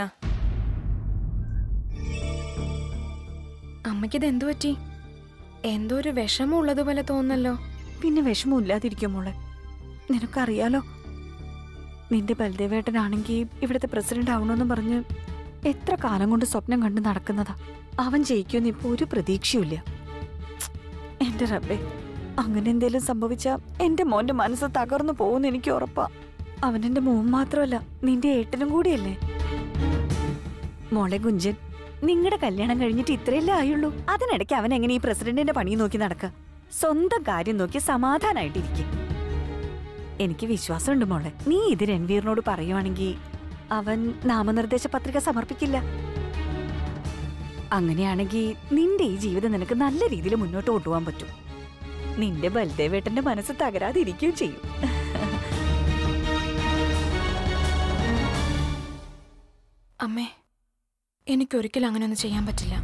അമ്മയ്ക്കിത് എന്തു പറ്റി എന്തോ ഒരു വിഷമം ഉള്ളതുപോലെ തോന്നല്ലോ പിന്നെ വിഷമം ഇല്ലാതിരിക്കും മോളെ നിനക്കറിയാലോ നിന്റെ ബൽദേവേട്ടനാണെങ്കിൽ ഇവിടുത്തെ പ്രസിഡന്റ് ആവണമെന്ന് പറഞ്ഞ് എത്ര കാലം കൊണ്ട് സ്വപ്നം കണ്ട് നടക്കുന്നതാ അവൻ ജയിക്കുമെന്ന് ഇപ്പൊ ഒരു പ്രതീക്ഷയുമില്ല എന്റെ റബ്ബേ അങ്ങനെ എന്തേലും സംഭവിച്ചാ എന്റെ മോന്റെ മനസ്സ് തകർന്നു പോകുമെന്ന് എനിക്ക് ഉറപ്പാ അവൻ എന്റെ മോൻ മാത്രമല്ല നിന്റെ ഏട്ടനും കൂടിയല്ലേ മോളെ ഗുഞ്ചൻ നിങ്ങളുടെ കല്യാണം കഴിഞ്ഞിട്ട് ഇത്രയല്ലേ ആയുള്ളൂ അതിനിടയ്ക്ക് അവൻ എങ്ങനെ ഈ പ്രസിഡന്റിന്റെ പണി നോക്കി നടക്കുക സ്വന്തം കാര്യം നോക്കി സമാധാനായിട്ടിരിക്കും എനിക്ക് വിശ്വാസമുണ്ട് മോളെ നീ ഇത് രൺവീറിനോട് പറയുവാണെങ്കിൽ അവൻ നാമനിർദ്ദേശ പത്രിക സമർപ്പിക്കില്ല അങ്ങനെയാണെങ്കിൽ നിന്റെ ഈ ജീവിതം നിനക്ക് നല്ല രീതിയിൽ മുന്നോട്ട് കൊണ്ടുപോകാൻ പറ്റും നിന്റെ ബൽദേവേട്ടന്റെ മനസ്സ് തകരാതിരിക്കുകയും ചെയ്യും അമ്മേ എനിക്കൊരിക്കലും അങ്ങനെയൊന്നും ചെയ്യാൻ പറ്റില്ല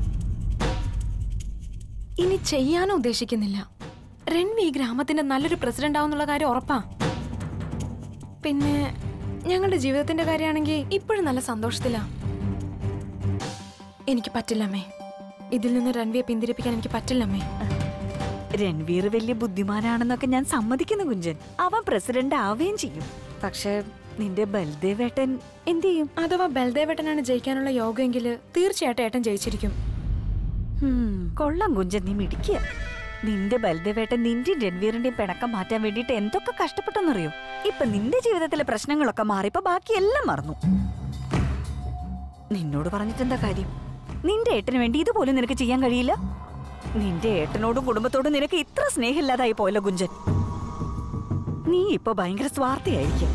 ഇനി ചെയ്യാനും ഉദ്ദേശിക്കുന്നില്ല രൺവി ഈ ഗ്രാമത്തിന്റെ നല്ലൊരു പ്രസിഡന്റ് ആവുന്നുള്ള കാര്യം ഉറപ്പാ പിന്നെ ഞങ്ങളുടെ ജീവിതത്തിന്റെ കാര്യമാണെങ്കിൽ ഇപ്പോഴും നല്ല സന്തോഷത്തിലാ എനിക്ക് പറ്റില്ലമ്മേ ഇതിൽ നിന്ന് രൺവിയെ പിന്തിരിപ്പിക്കാൻ എനിക്ക് പറ്റില്ലമ്മേ രൺവീർ വലിയ ബുദ്ധിമാനാണെന്നൊക്കെ ഞാൻ സമ്മതിക്കുന്നു കുഞ്ചൻ അവൻ പ്രസിഡന്റ് ആവുകയും ചെയ്യും പക്ഷെ നിന്റെ ബൽദേവേട്ടൻ എന്ത് ചെയ്യും അഥവാ ബൽദേവേട്ടനാണ് ജയിക്കാനുള്ള യോഗമെങ്കിൽ തീർച്ചയായിട്ടും ഏട്ടൻ ജയിച്ചിരിക്കും ഹും, കൊള്ളാം കുഞ്ചൻ നീ മിടിക്കുക നിന്റെ ബൽദേവേട്ടൻ നിന്റെയും രൺവീറിന്റെയും പിണക്കം മാറ്റാൻ വേണ്ടിയിട്ട് എന്തൊക്കെ കഷ്ടപ്പെട്ടെന്നറിയോ ഇപ്പൊ നിന്റെ ജീവിതത്തിലെ പ്രശ്നങ്ങളൊക്കെ മാറിയപ്പോ ബാക്കിയെല്ലാം മറന്നു നിന്നോട് പറഞ്ഞിട്ടെന്താ കാര്യം നിന്റെ ഏട്ടന് വേണ്ടി ഇതുപോലും നിനക്ക് ചെയ്യാൻ കഴിയില്ല നിന്റെ ഏട്ടനോടും കുടുംബത്തോടും നിനക്ക് ഇത്ര സ്നേഹമില്ലാതായി പോയല്ലോ കുഞ്ചൻ നീ ഇപ്പൊ ഭയങ്കര സ്വാർത്ഥയായിരിക്കും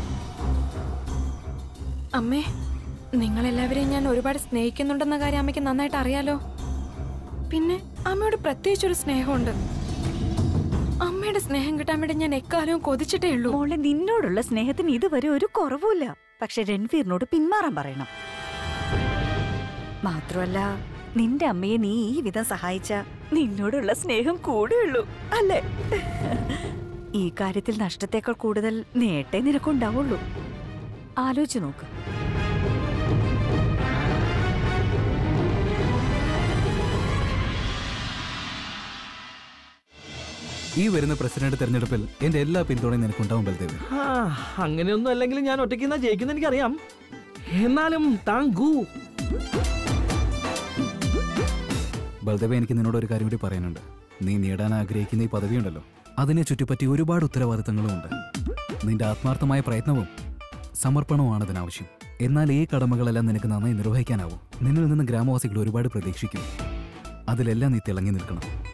അമ്മേ നിങ്ങളെല്ലാവരെയും ഞാൻ ഒരുപാട് സ്നേഹിക്കുന്നുണ്ടെന്ന കാര്യം അമ്മയ്ക്ക് നന്നായിട്ട് അറിയാലോ പിന്നെ അമ്മയോട് പ്രത്യേകിച്ചൊരു സ്നേഹമുണ്ട് അമ്മയുടെ സ്നേഹം കിട്ടാൻ വേണ്ടി ഞാൻ എക്കാലവും കൊതിച്ചിട്ടേ ഉള്ളൂ മോളെ നിന്നോടുള്ള സ്നേഹത്തിന് ഇതുവരെ ഒരു കുറവുമില്ല പക്ഷെ രൺവീറിനോട് പിന്മാറാൻ പറയണം മാത്രമല്ല നിന്റെ അമ്മയെ നീ ഈ വിധം സഹായിച്ച നിന്നോടുള്ള സ്നേഹം കൂടുള്ളൂ അല്ലേ ഈ കാര്യത്തിൽ നഷ്ടത്തേക്കാൾ കൂടുതൽ നേട്ടേ നിനക്കുണ്ടാവുള്ളൂ ആലോചിച്ചു നോക്ക് ഈ വരുന്ന പ്രസിഡന്റ് തെരഞ്ഞെടുപ്പിൽ എന്റെ എല്ലാ പിന്തുണയും നിനക്കുണ്ടാവും ബൽദേവ് ആ, അങ്ങനെയൊന്നും അല്ലെങ്കിൽ ഞാൻ ഒറ്റയ്ക്ക് നിന്നാ ജയിക്കുന്ന എനിക്കറിയാം എന്നാലും താങ്കൂ ബൽദേവ എനിക്ക് നിന്നോട് ഒരു കാര്യം കൂടി പറയാനുണ്ട് നീ നേടാൻ ആഗ്രഹിക്കുന്ന ഈ പദവിയുണ്ടല്ലോ അതിനെ ചുറ്റിപ്പറ്റി ഒരുപാട് ഉത്തരവാദിത്തങ്ങളും ഉണ്ട് നിന്റെ ആത്മാർത്ഥമായ പ്രയത്നവും സമർപ്പണവുമാണ് അതിനാവശ്യം എന്നാൽ ഈ കടമകളെല്ലാം നിനക്ക് നന്നായി നിർവഹിക്കാനാവും നിന്നിൽ നിന്ന് ഗ്രാമവാസികൾ ഒരുപാട് പ്രതീക്ഷിക്കും അതിലെല്ലാം നീ തിളങ്ങി നിൽക്കണം